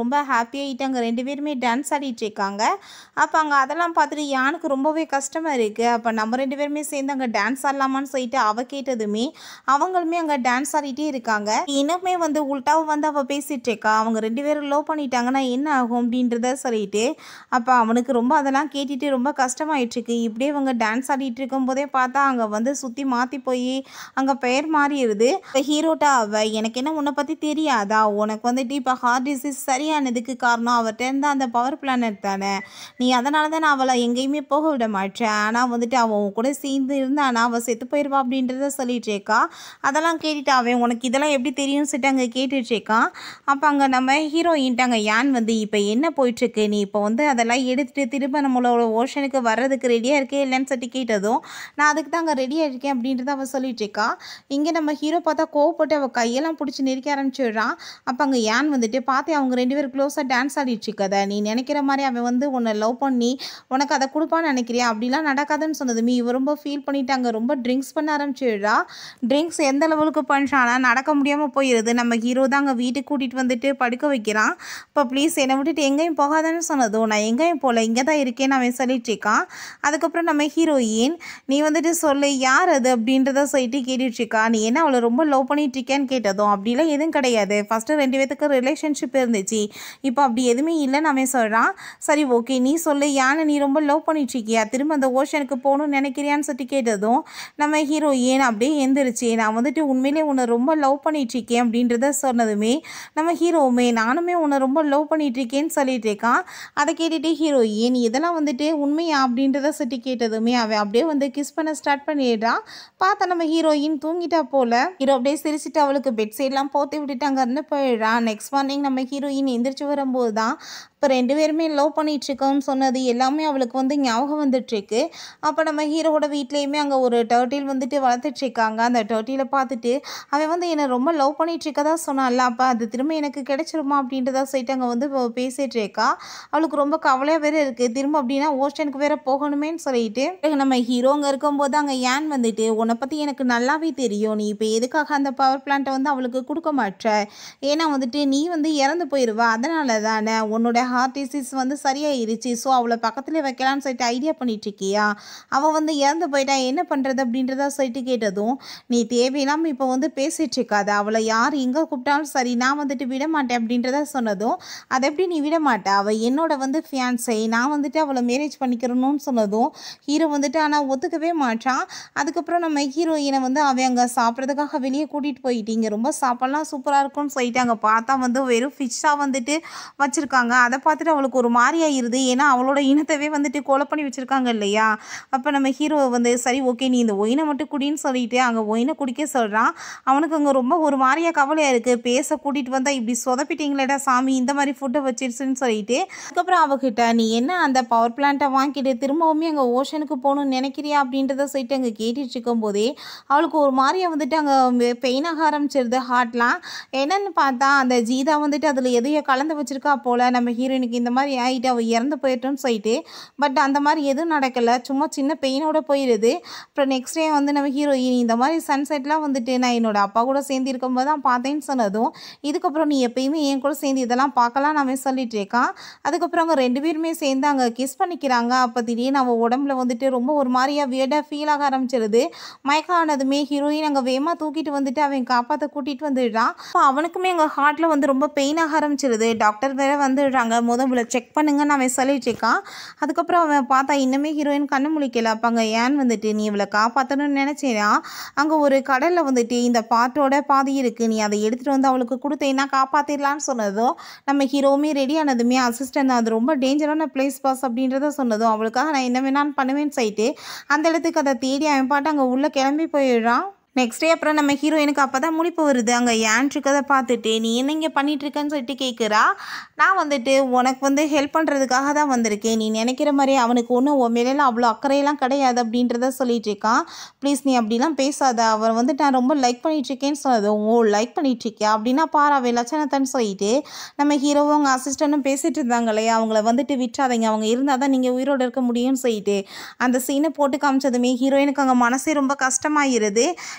Speaker 1: ரொம்ப ஹாப்பியாகிட்டு அங்கே ரெண்டு பேருமே டான்ஸ் ஆடிட்டு இருக்காங்க அப்போ அங்கே அதெல்லாம் பார்த்துட்டு யானுக்கு ரொம்பவே கஷ்டமாக இருக்குது அப்போ நம்ம ரெண்டு பேருமே சேர்ந்து அங்கே டான்ஸ் ஆடலாமான்னு சொல்லிட்டு அவள் கேட்டதுமே அவங்களுமே அங்கே டான்ஸ் ஆடிட்டே இருக்காங்க இன்னுமே வந்து உல்ட்டாவை வந்து அவள் பேசிட்டு இருக்கா அவங்க ரெண்டு பேரும் லோ பண்ணிட்டாங்கன்னா என்ன ஆகும் அப்படின்றத சொல்லிட்டு அப்போ அவனுக்கு ரொம்ப அதெல்லாம் கேட்டுட்டு ரொம்ப கஷ்டமாயிட்டு இருக்கு இப்படியே இவங்க டான்ஸ் ஆடிட்டு இருக்கும்போதே பார்த்தா அங்கே வந்து சுற்றி மாற்றி போய் அங்கே பெயர் மாறிடுது இப்போ ஹீரோட்டா அவ எனக்கு என்ன உன்னை பற்றி தெரியாதா உனக்கு வந்துட்டு இப்போ ஹார்ட் டிசீஸ் சரியானதுக்கு காரணம் அவர்கிட்ட இருந்த அந்த பவர் பிளானட் தானே நீ அதனால தான் நான் அவளை எங்கேயுமே போக விட மாட்டேன் ஆனால் வந்துட்டு அவன் உன் கூட சேர்ந்து இருந்தானா அவள் செத்து போயிடுவா அப்படின்றத சொல்லிட்டு இருக்கா அதெல்லாம் கேட்டுட்டு அவன் உனக்கு இதெல்லாம் எப்படி தெரியும் சொல்லிட்டு அங்கே கேட்டுட்டு இருக்கான் அப்போ அங்கே நம்ம ஹீரோயின்ட்டாங்க யான் வந்து இப்போ என்ன போயிட்டுருக்கு நீ இப்போ வந்து அதெல்லாம் எடுத்துட்டு திரும்ப நம்மளோட ஓஷனுக்கு வர்றதுக்கு ரெடியாக இருக்கே இல்லைன்னு சொல்லிட்டு கேட்டதும் நான் அதுக்கு தான் அங்கே ரெடியாக இருக்கேன் அப்படின்றத அவள் சொல்லிட்டு இருக்கா இங்கே நம்ம ஹீரோ பார்த்தா கோவப்பட்டு அவள் கையெல்லாம் பிடிச்சி நெருக்க ஆரம்பிச்சிடுறான் அப்போ அங்கே யான் வந்துட்டு பார்த்து அவங்க ரெண்டு பேரும் க்ளோஸாக டான்ஸ் ஆடிட்டு இருக்கத நீ நினைக்கிற மாதிரி அவன் வந்து உன்னை லவ் பண்ணி உனக்கு அதை கொடுப்பான்னு நினைக்கிறியா அப்படிலாம் நடக்காதுன்னு சொன்னதுமே இவ ரொம்ப ஃபீல் பண்ணிட்டாங்க ரொம்ப ட்ரிங்க்ஸ் பண்ண ஆரம்பிச்சிடுறா ட்ரிங்க்ஸ் எந்த லெவலுக்கு பண்ணுறானா நடக்க முடியாமல் போயிடுது நம்ம ஹீரோ தான் அங்கே வீட்டுக்கு கூட்டிகிட்டு வந்துட்டு படுக்க வைக்கிறான் இப்போ ப்ளீஸ் என்னை விட்டுட்டு எங்கேயும் போகாதன்னு சொன்னதும் நான் எங்கேயும் போகல இங்கே தான் இருக்கேன்னு அவன் சொல்லிட்டு இருக்கான் அதுக்கப்புறம் நம்ம ஹீரோயின் நீ வந்துட்டு சொல்லு யார் அது அப்படின்றத சொல்லிட்டு கேட்டுட்டு இருக்கா நீ என்ன அவளை ரொம்ப லவ் பண்ணிட்டு இருக்கேன்னு கேட்டதும் அப்படிலாம் எதுவும் கிடையாது ஃபஸ்ட்டு ரெண்டு பேத்துக்கு ரிலேஷன்ஷிப் இருந்துச்சு இப்போ அப்படி எதுவுமே இல்லைன்னு அவன் சொல்கிறான் சரி ஓகே நீ சொல்லு யானை நீ ரொம்ப லவ் பண்ணிட்டு இருக்கியா திரும்ப அந்த ஓஷனுக்கு போகணும்னு நினைக்கிறியான்னு சொல்லிட்டு கேட்டதும் நம்ம ஹீரோயின் அப்படியே எந்திரிச்சு நான் வந்துட்டு உண்மையிலே உன்னை ரொம்ப லவ் பண்ணிட்டு இருக்கேன் அப்படின்றத சொன்னதுமே நம்ம ஹீரோவுமே நானுமே உன்னை ரொம்ப லவ் பண்ணிட்டு இருக்கேன்னு சொல்லிட்டு இருக்கான் அதை கேட்டுட்டு ஹீரோயின் இதெல்லாம் வந்துட்டு உண்மையா அப்படின்றத சுட்டி கேட்டதுமே அவன் அப்படியே வந்து கிஸ் பண்ண ஸ்டார்ட் பண்ணிடுறான் பார்த்தா நம்ம ஹீரோயின் தூங்கிட்டா போல ஹீரோ அப்படியே சிரிச்சிட்டு அவளுக்கு பெட் சைட்லாம் போத்தி விட்டுட்டு அங்கேருந்து போயிடுறான் நெக்ஸ்ட் மார்னிங் நம்ம ஹீரோயின் எந்திரிச்சு வரும்போது தான் இப்போ ரெண்டு பேருமே லவ் பண்ணிட்டு இருக்கோம்னு சொன்னது எல்லாமே அவளுக்கு வந்து ஞாபகம் வந்துட்டுருக்கு அப்போ நம்ம ஹீரோவோட வீட்லேயுமே அங்கே ஒரு டர்ட்டில் வந்துட்டு வளர்த்துட்டு இருக்காங்க அந்த டர்ட்டிலை பார்த்துட்டு அவன் வந்து என்னை ரொம்ப லவ் பண்ணிட்டு இருக்கதா சொன்னான்ல அப்போ அது திரும்ப எனக்கு கிடைச்சிருமா அப்படின்றதா சொல்லிட்டு அங்கே வந்து அவ பேசிட்டு இருக்கா அவளுக்கு ரொம்ப கவலையாக வேற இருக்குது திரும்ப அப்படின்னா ஓஷனுக்கு வேற போகணுமேன்னு சொல்லிட்டு பிறகு நம்ம ஹீரோ அங்கே இருக்கும்போது அங்கே ஏன் வந்துட்டு உன்னை பற்றி எனக்கு நல்லாவே தெரியும் நீ இப்போ எதுக்காக அந்த பவர் பிளான்ட்டை வந்து அவளுக்கு கொடுக்க மாட்ற ஏன்னா வந்துட்டு நீ வந்து இறந்து போயிடுவா அதனால தானே உன்னோட ஹார்ட் டிசீஸ் வந்து சரியாயிருச்சு ஸோ அவளை பக்கத்தில் வைக்கலான்னு சொல்லிட்டு ஐடியா பண்ணிட்டு இருக்கியா அவள் வந்து இறந்து போயிட்டா என்ன பண்ணுறது அப்படின்றத சொல்லிட்டு கேட்டதும் நீ தேவையில்லாமல் இப்போ வந்து பேசிட்டு இருக்காத அவளை யார் எங்கே கூப்பிட்டாலும் சரி நான் வந்துட்டு விட மாட்டேன் அப்படின்றத சொன்னதும் அதை எப்படி நீ விட மாட்ட அவள் என்னோட வந்து ஃபியான்ஸை நான் வந்துட்டு அவளை மேரேஜ் பண்ணிக்கிறணும்னு சொன்னதும் ஹீரோ வந்துட்டு ஆனால் ஒத்துக்கவே மாட்டான் அதுக்கப்புறம் நம்ம ஹீரோயினை வந்து அவன் அங்கே சாப்பிட்றதுக்காக வெளியே கூட்டிகிட்டு போயிட்டீங்க ரொம்ப சாப்பாடுலாம் சூப்பராக இருக்கும்னு சொல்லிட்டு அங்கே பார்த்தா வந்து வெறும் ஃபிஷ்ஷாக வந்துட்டு வச்சுருக்காங்க அதை பார்த்துட்டு அவளுக்கு ஒரு மாதிரி ஆயிருது ஏன்னா அவளோட இனத்தவே வந்துட்டு கொலை பண்ணி வச்சுருக்காங்க இல்லையா அப்போ நம்ம ஹீரோ வந்து சரி ஓகே நீ இந்த ஒயினை மட்டும் குடின்னு சொல்லிட்டு அங்கே ஒயினை குடிக்க சொல்கிறான் அவனுக்கு அங்கே ரொம்ப ஒரு மாதிரியா கவலையாக இருக்குது பேச கூட்டிகிட்டு வந்தால் இப்படி சொதப்பிட்டீங்களேடா சாமி இந்த மாதிரி ஃபுட்டை வச்சிருச்சுன்னு சொல்லிட்டு அதுக்கப்புறம் அவகிட்ட நீ என்ன அந்த பவர் பிளான்ட்டை வாங்கிட்டு திரும்பவுமே அங்கே ஓஷனுக்கு போகணும்னு நினைக்கிறியா அப்படின்றத சொல்லிட்டு அங்கே கேட்டுட்டு இருக்கும்போதே அவளுக்கு ஒரு மாதிரியா வந்துட்டு அங்கே பெயின் ஆக ஆரம்பிச்சிருது ஹார்ட்லாம் என்னன்னு பார்த்தா அந்த ஜீதா வந்துட்டு அதில் எதையோ கலந்து வச்சிருக்கா போல் நம்ம ஹீரோயினுக்கு இந்த மாதிரி ஆகிட்டு அவள் இறந்து போயிட்டோன்னு சொல்லிட்டு பட் அந்த மாதிரி எதுவும் நடக்கலை சும்மா சின்ன பெயினோட போயிடுது அப்புறம் நெக்ஸ்ட் டே வந்து நம்ம ஹீரோயின் இந்த மாதிரி சன்செட்லாம் வந்துட்டு நான் என்னோட அப்பா கூட சேர்ந்து இருக்கும்போது தான் பார்த்தேன்னு சொன்னதும் இதுக்கப்புறம் நீ எப்பயுமே என் கூட சேர்ந்து இதெல்லாம் பார்க்கலாம் நான் சொல்லிட்டு இருக்கான் அதுக்கப்புறம் அவங்க ரெண்டு பேருமே சேர்ந்து அங்கே கிஸ் பண்ணிக்கிறாங்க அப்போ திடீர்னு அவள் உடம்புல வந்துட்டு ரொம்ப ஒரு மாதிரியா வியர்டாக ஃபீல் ஆக ஆரம்பிச்சிருது மயக்கம் ஆனதுமே ஹீரோயின் அங்கே வேகமாக தூக்கிட்டு வந்துட்டு அவன் காப்பாற்ற கூட்டிகிட்டு வந்துடுறான் அப்போ அவனுக்குமே அங்கே ஹார்ட்டில் வந்து ரொம்ப பெயின் ஆக ஆரம்பிச்சிருது டாக்டர் வேற வந்துடுறாங்க முதல்ல செக் பண்ணுங்கன்னு அவன் சொல்லிட்டு இருக்கான் அதுக்கப்புறம் அவன் பார்த்தா இன்னுமே ஹீரோயின் கண்ணு முழிக்கல அப்போ அங்கே ஏன் வந்துட்டு நீ இவளை காப்பாற்றணும்னு நினச்சேனா அங்கே ஒரு கடலில் வந்துட்டு இந்த பாட்டோட பாதி இருக்குது நீ அதை எடுத்துகிட்டு வந்து அவளுக்கு கொடுத்தேன்னா காப்பாற்றிடலான்னு சொன்னதும் நம்ம ஹீரோவுமே ரெடி ஆனதுமே அசிஸ்டன்ட் அது ரொம்ப டேஞ்சரான பிளேஸ் பாஸ் அப்படின்றத சொன்னதும் அவளுக்காக நான் என்ன வேணாலும் பண்ணுவேன்னு சொல்லிட்டு அந்த இடத்துக்கு அதை தேடி அவன் பாட்டு அங்கே உள்ளே கிளம்பி போயிடுறான் நெக்ஸ்ட் டே அப்புறம் நம்ம ஹீரோயினுக்கு அப்போ தான் முழிப்பு வருது அங்கே ஏன் இருக்கதை பார்த்துட்டு நீ என்ன இங்கே பண்ணிட்டு இருக்கேன்னு சொல்லிட்டு கேட்குறா நான் வந்துட்டு உனக்கு வந்து ஹெல்ப் பண்ணுறதுக்காக தான் வந்திருக்கேன் நீ நினைக்கிற மாதிரி அவனுக்கு ஒன்றும் உன் மேலாம் அவ்வளோ அக்கறையெல்லாம் கிடையாது அப்படின்றத சொல்லிட்டு இருக்கான் ப்ளீஸ் நீ அப்படிலாம் பேசாத அவர் வந்து நான் ரொம்ப லைக் பண்ணிட்டு இருக்கேன்னு சொன்னது ஓ லைக் பண்ணிட்டு இருக்கியா அப்படின்னா பாரு அவ லட்சணத்தன்னு சொல்லிட்டு நம்ம ஹீரோவும் அவங்க அசிஸ்டண்ட்டும் பேசிட்டு இருந்தாங்க இல்லையா அவங்கள வந்துட்டு விட்டுறாதீங்க அவங்க இருந்தால் தான் நீங்கள் உயிரோடு இருக்க முடியும்னு சொல்லிட்டு அந்த சீனை போட்டு காமிச்சதுமே ஹீரோயினுக்கு அங்கே மனசே ரொம்ப கஷ்டமாயிருது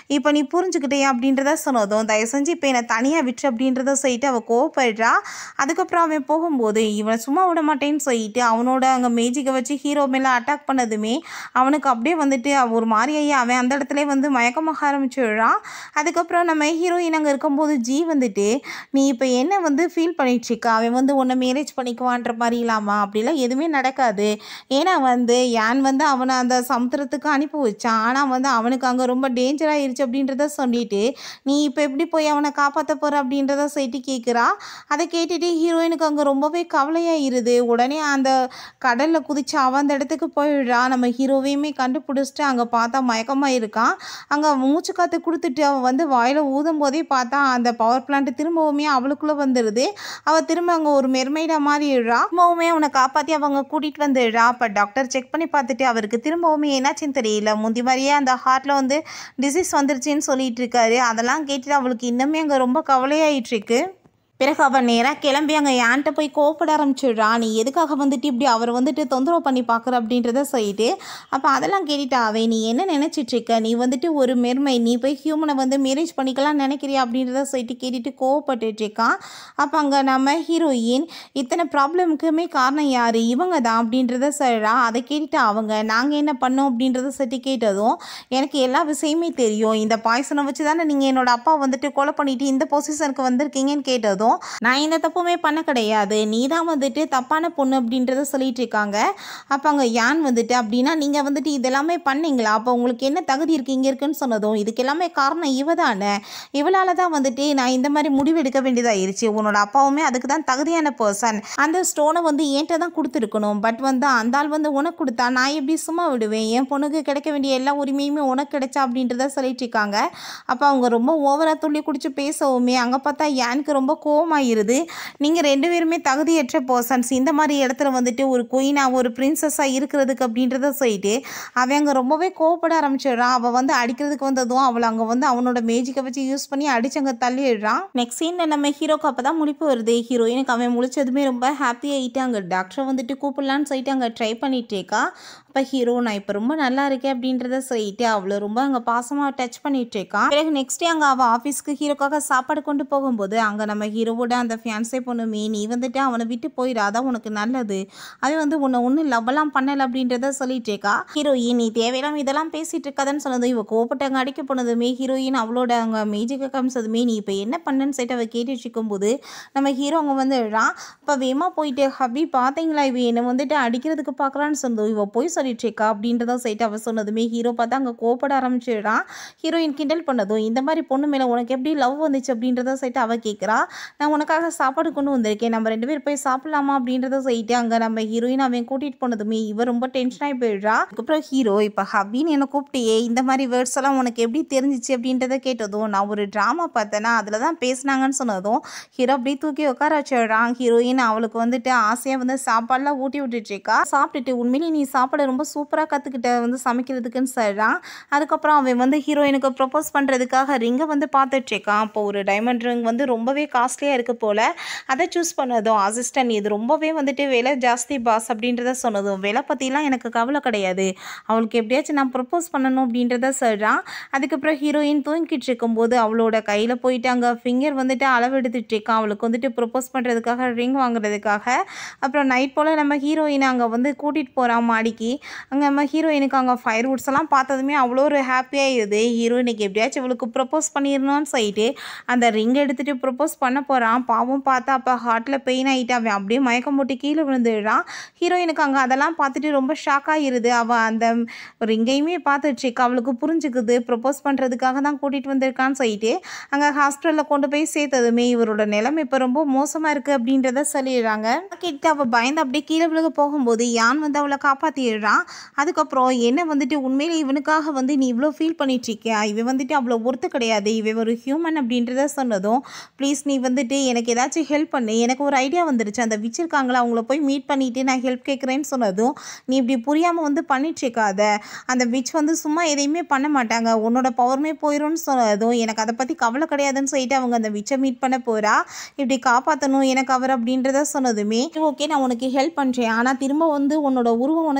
Speaker 1: இப்போ நீ புரிஞ்சுக்கிட்டே அப்படின்றத சொன்னதும் தயவு செஞ்சு இப்போ என்னை தனியாக விட்டு அப்படின்றத சொல்லிட்டு அவள் கோவப்படுறா அதுக்கப்புறம் அவன் போகும்போது இவனை சும்மா விட மாட்டேன்னு சொல்லிட்டு அவனோட அங்கே மேஜிக்கை வச்சு ஹீரோ மேலே அட்டாக் பண்ணதுமே அவனுக்கு அப்படியே வந்துட்டு அவ ஒரு மாதிரியாகி அவன் அந்த இடத்துல வந்து மயக்கமாக ஆரம்பிச்சிடுறான் அதுக்கப்புறம் நம்ம ஹீரோயின் அங்கே இருக்கும்போது ஜி வந்துட்டு நீ இப்போ என்ன வந்து ஃபீல் பண்ணிட்டுருக்க அவன் வந்து உன்னை மேரேஜ் பண்ணிக்குவான்ற மாதிரி இல்லாமா அப்படிலாம் எதுவுமே நடக்காது ஏன்னா வந்து யான் வந்து அவனை அந்த சமுத்திரத்துக்கு அனுப்பி வச்சான் ஆனால் வந்து அவனுக்கு அங்கே ரொம்ப டேஞ்சர் ஆயிருச்சு அப்படின்றத சொல்லிட்டு நீ இப்போ எப்படி போய் அவனை காப்பாற்ற போகிற அப்படின்றத சொல்லிட்டு கேட்குறா அதை கேட்டுட்டு ஹீரோயினுக்கு அங்கே ரொம்பவே கவலையாயிருது உடனே அந்த கடலில் குதிச்சு அவன் அந்த இடத்துக்கு போயிடுறா நம்ம ஹீரோவையுமே கண்டுபிடிச்சிட்டு அங்கே பார்த்தா மயக்கமாக இருக்கான் அங்கே மூச்சு காற்று கொடுத்துட்டு அவன் வந்து வாயில் ஊதும் போதே பார்த்தா அந்த பவர் பிளான்ட் திரும்பவுமே அவளுக்குள்ளே வந்துடுது அவள் திரும்ப அங்கே ஒரு மெர்மைடா மாறிடுறா திரும்பவுமே அவனை காப்பாற்றி அவங்க கூட்டிகிட்டு வந்துடுறா அப்போ டாக்டர் செக் பண்ணி பார்த்துட்டு அவருக்கு திரும்பவுமே என்னாச்சுன்னு தெரியல முந்தி மாதிரியே அந்த ஹார்ட்டில் வந்து டிசீஸ் வந்துருச்சுன்னு சொல்லிட்டு இருக்காரு அதெல்லாம் கேட்டுட்டு அவளுக்கு இன்னுமே அங்கே ரொம்ப கவலையாயிட்டு இருக்கு பிறகு அவன் நேராக கிளம்பி அங்கே ஏன்ட்ட போய் கோவப்பட ஆரம்பிச்சிடுறா நீ எதுக்காக வந்துட்டு இப்படி அவரை வந்துட்டு தொந்தரவு பண்ணி பார்க்குற அப்படின்றத சொல்லிட்டு அப்போ அதெல்லாம் கேட்டுட்டா அவன் நீ என்ன நினச்சிட்டு இருக்க நீ வந்துட்டு ஒரு மெர்மை நீ போய் ஹியூமனை வந்து மேரேஜ் பண்ணிக்கலாம் நினைக்கிறியா அப்படின்றத சொல்லிட்டு கேட்டுட்டு கோவப்பட்டுட்டு இருக்கான் அப்போ அங்கே நம்ம ஹீரோயின் இத்தனை ப்ராப்ளமுக்குமே காரணம் யார் இவங்க தான் அப்படின்றத சொல்கிறா அதை கேட்டுட்டு அவங்க நாங்கள் என்ன பண்ணோம் அப்படின்றத சொல்லிட்டு கேட்டதும் எனக்கு எல்லா விஷயமே தெரியும் இந்த பாய்சனை வச்சு தானே நீங்கள் என்னோட அப்பா வந்துட்டு கொலை பண்ணிட்டு இந்த பொசிஷனுக்கு வந்திருக்கீங்கன்னு கேட்டதும் நான் எந்த தப்புமே பண்ண கிடையாது நீ தான் வந்துட்டு தப்பான பொண்ணு அப்படின்றத சொல்லிட்டு இருக்காங்க அப்போ அங்கே யான் வந்துட்டு அப்படின்னா நீங்கள் வந்துட்டு இதெல்லாமே பண்ணீங்களா அப்போ உங்களுக்கு என்ன தகுதி இருக்கு இங்கே இருக்குன்னு சொன்னதும் இதுக்கு எல்லாமே காரணம் இவ தானே இவளால் தான் வந்துட்டு நான் இந்த மாதிரி முடிவு எடுக்க வேண்டியதாயிருச்சு உன்னோட அப்பாவுமே அதுக்கு தான் தகுதியான பர்சன் அந்த ஸ்டோனை வந்து என்கிட்ட தான் கொடுத்துருக்கணும் பட் வந்து அந்த ஆள் வந்து உனக்கு கொடுத்தா நான் எப்படி சும்மா விடுவேன் என் பொண்ணுக்கு கிடைக்க வேண்டிய எல்லா உரிமையுமே உனக்கு கிடைச்சா அப்படின்றத சொல்லிட்டு இருக்காங்க அப்போ அவங்க ரொம்ப ஓவராக துள்ளி குடிச்சு பேசவுமே அங்கே பார்த்தா யானுக்கு ரொம்ப கோவமாயிருது நீங்கள் ரெண்டு பேருமே தகுதியற்ற பர்சன்ஸ் இந்த மாதிரி இடத்துல வந்துட்டு ஒரு குயினாக ஒரு பிரின்சஸாக இருக்கிறதுக்கு அப்படின்றத சொல்லிட்டு அவன் அங்கே ரொம்பவே கோவப்பட ஆரம்பிச்சிடுறான் அவள் வந்து அடிக்கிறதுக்கு வந்ததும் அவளை அங்கே வந்து அவனோட மேஜிக்கை வச்சு யூஸ் பண்ணி அடிச்சு அங்கே தள்ளிடுறான் நெக்ஸ்ட் சீனில் நம்ம ஹீரோக்கு அப்போ தான் முழிப்பு வருது ஹீரோயினுக்கு அவன் முழிச்சதுமே ரொம்ப ஹாப்பி ஆகிட்டு அங்கே டாக்டரை வந்துட்டு கூப்பிடலான்னு சொல்லிட்டு அங்கே ட்ரை பண்ணிட்டே இருக்கா அப்போ ஹீரோ நான் இப்போ ரொம்ப நல்லா இருக்கேன் அப்படின்றத சொல்லிட்டு அவளை ரொம்ப அங்கே பாசமாக டச் பண்ணிட்டு இருக்கான் பிறகு நெக்ஸ்ட் டே அங்கே அவள் ஆஃபீஸ்க்கு ஹீரோக்காக சாப்பாடு கொண்டு போகும்போது அங்கே நம்ம ஹீரோவோட அந்த ஃபியான்ஸே பொண்ணுமே நீ வந்துட்டு அவனை விட்டு போயிடாத உனக்கு நல்லது அவன் வந்து உன்னை ஒன்றும் லவ்வெல்லாம் பண்ணலை அப்படின்றத சொல்லிட்டு இருக்கா ஹீரோயின் நீ தேவையில்லாம இதெல்லாம் பேசிட்டு இருக்காதன்னு சொன்னது இவ கோவப்பட்டு அங்கே அடிக்க போனதுமே ஹீரோயின் அவளோட அங்கே மேஜிக்க காமிச்சதுமே நீ இப்போ என்ன பண்ணன்னு சொல்லிட்டு அவள் கேட்டுட்டு இருக்கும்போது நம்ம ஹீரோ அங்கே வந்துடுறான் அப்போ வேமா போயிட்டு ஹபி பார்த்தீங்களா இவ என்னை வந்துட்டு அடிக்கிறதுக்கு பார்க்குறான்னு சொன்னது இவ போய் சொல்லிட்டு இருக்கா அப்படின்றத சொல்லிட்டு அவள் சொன்னதுமே ஹீரோ பார்த்தா அங்கே கோவப்பட ஆரம்பிச்சிடுறான் ஹீரோயின் கிண்டல் பண்ணதும் இந்த மாதிரி பொண்ணு மேலே உனக்கு எப்படி லவ் வந்துச்சு அப்படின்றத சொல்லிட்டு அவள் கேட்குறா நான் உனக்காக சாப்பாடு கொண்டு வந்திருக்கேன் நம்ம ரெண்டு பேர் போய் சாப்பிடலாமா அப்படின்றத சொல்லிட்டு அங்கே நம்ம ஹீரோயின் அவன் கூட்டிகிட்டு போனதுமே இவ ரொம்ப டென்ஷன் ஆகி போயிடுறா அதுக்கப்புறம் ஹீரோ இப்போ ஹபின்னு என்னை கூப்பிட்டியே இந்த மாதிரி வேர்ட்ஸ் எல்லாம் உனக்கு எப்படி தெரிஞ்சிச்சு அப்படின்றத கேட்டதும் நான் ஒரு ட்ராமா பார்த்தேன்னா அதில் தான் பேசினாங்கன்னு சொன்னதும் ஹீரோ அப்படியே தூக்கி உட்கார வச்சிடுறான் ஹீரோயின் அவளுக்கு வந்துட்டு ஆசையாக வந்து சாப்பாடுலாம் ஊட்டி விட்டுட்டு இருக்கா சாப்பிட்டுட்டு உண்மையிலேயே நீ சாப்பாடு ரொம்ப சூப்பராக கற்றுக்கிட்ட வந்து சமைக்கிறதுக்குன்னு சொல்கிறான் அதுக்கப்புறம் அவன் வந்து ஹீரோயினுக்கு ப்ரொப்போஸ் பண்ணுறதுக்காக ரிங்கை வந்து பார்த்துட்டு இருக்கான் அப்போ ஒரு டைமண்ட் ரிங் வந்து ரொம்பவே காஸ்ட்லியாக இருக்குது போல் அதை சூஸ் பண்ணதும் அசிஸ்டன்ட் இது ரொம்பவே வந்துட்டு விலை ஜாஸ்தி பாஸ் அப்படின்றத சொன்னதும் விலை பற்றிலாம் எனக்கு கவலை கிடையாது அவளுக்கு எப்படியாச்சும் நான் ப்ரொப்போஸ் பண்ணணும் அப்படின்றத சொல்கிறான் அதுக்கப்புறம் ஹீரோயின் தூங்கிட்டு இருக்கும்போது அவளோட கையில் போயிட்டு அங்கே ஃபிங்கர் வந்துட்டு அளவு எடுத்துட்டு இருக்கான் அவளுக்கு வந்துட்டு ப்ரொப்போஸ் பண்ணுறதுக்காக ரிங் வாங்குறதுக்காக அப்புறம் நைட் போல் நம்ம ஹீரோயினை அங்கே வந்து கூட்டிகிட்டு போகிறான் மாடிக்கு அங்கே நம்ம ஹீரோயினுக்கு அங்கே ஃபயர் வுட்ஸ் எல்லாம் பார்த்ததுமே அவ்வளோ ஒரு ஹாப்பியாகிடுது ஹீரோயினுக்கு எப்படியாச்சும் இவளுக்கு ப்ரொப்போஸ் பண்ணிடணும்னு சொல்லிட்டு அந்த ரிங் எடுத்துகிட்டு ப்ரொப்போஸ் பண்ண போகிறான் பாவம் பார்த்தா அப்போ ஹார்ட்டில் பெயின் ஆகிட்டு அவன் அப்படியே மயக்கம் போட்டு கீழே விழுந்துடுறான் ஹீரோயினுக்கு அங்கே அதெல்லாம் பார்த்துட்டு ரொம்ப ஷாக் ஆகிருது அவள் அந்த ரிங்கையுமே பார்த்துட்டு இருக்கா அவளுக்கு புரிஞ்சுக்குது ப்ரொப்போஸ் பண்ணுறதுக்காக தான் கூட்டிகிட்டு வந்திருக்கான்னு சொல்லிட்டு அங்கே ஹாஸ்பிட்டலில் கொண்டு போய் சேர்த்ததுமே இவரோட நிலைமை இப்போ ரொம்ப மோசமாக இருக்குது அப்படின்றத சொல்லிடுறாங்க கிட்ட அவள் பயந்து அப்படியே கீழே விழுக போகும்போது யான் வந்து அவளை காப்பாற்றிடுறான் அதுக்கப்புறம் என்ன வந்துட்டு உண்மையிலே இவனுக்காக வந்து நீ இவ்வளோ ஃபீல் பண்ணிட்டு இருக்கியா இவன் வந்துட்டு அவ்வளோ ஒர்த்து கிடையாது இவன் ஒரு ஹியூமன் அப்படின்றத சொன்னதும் ப்ளீஸ் நீ வந்துட்டு எனக்கு ஏதாச்சும் ஹெல்ப் பண்ணு எனக்கு ஒரு ஐடியா வந்துருச்சு அந்த வச்சிருக்காங்களா அவங்கள போய் மீட் பண்ணிட்டு நான் ஹெல்ப் கேட்குறேன்னு சொன்னதும் நீ இப்படி புரியாமல் வந்து பண்ணிட்டு இருக்காத அந்த விச் வந்து சும்மா எதையுமே பண்ண மாட்டாங்க உன்னோட பவருமே போயிடும்னு சொன்னதும் எனக்கு அதை பற்றி கவலை கிடையாதுன்னு சொல்லிட்டு அவங்க அந்த விச்சை மீட் பண்ண போகிறா இப்படி காப்பாற்றணும் எனக்கு அவர் அப்படின்றத சொன்னதுமே ஓகே நான் உனக்கு ஹெல்ப் பண்ணுறேன் ஆனால் திரும்ப வந்து உன்னோட உருவம் உனக்கு கிடைக்க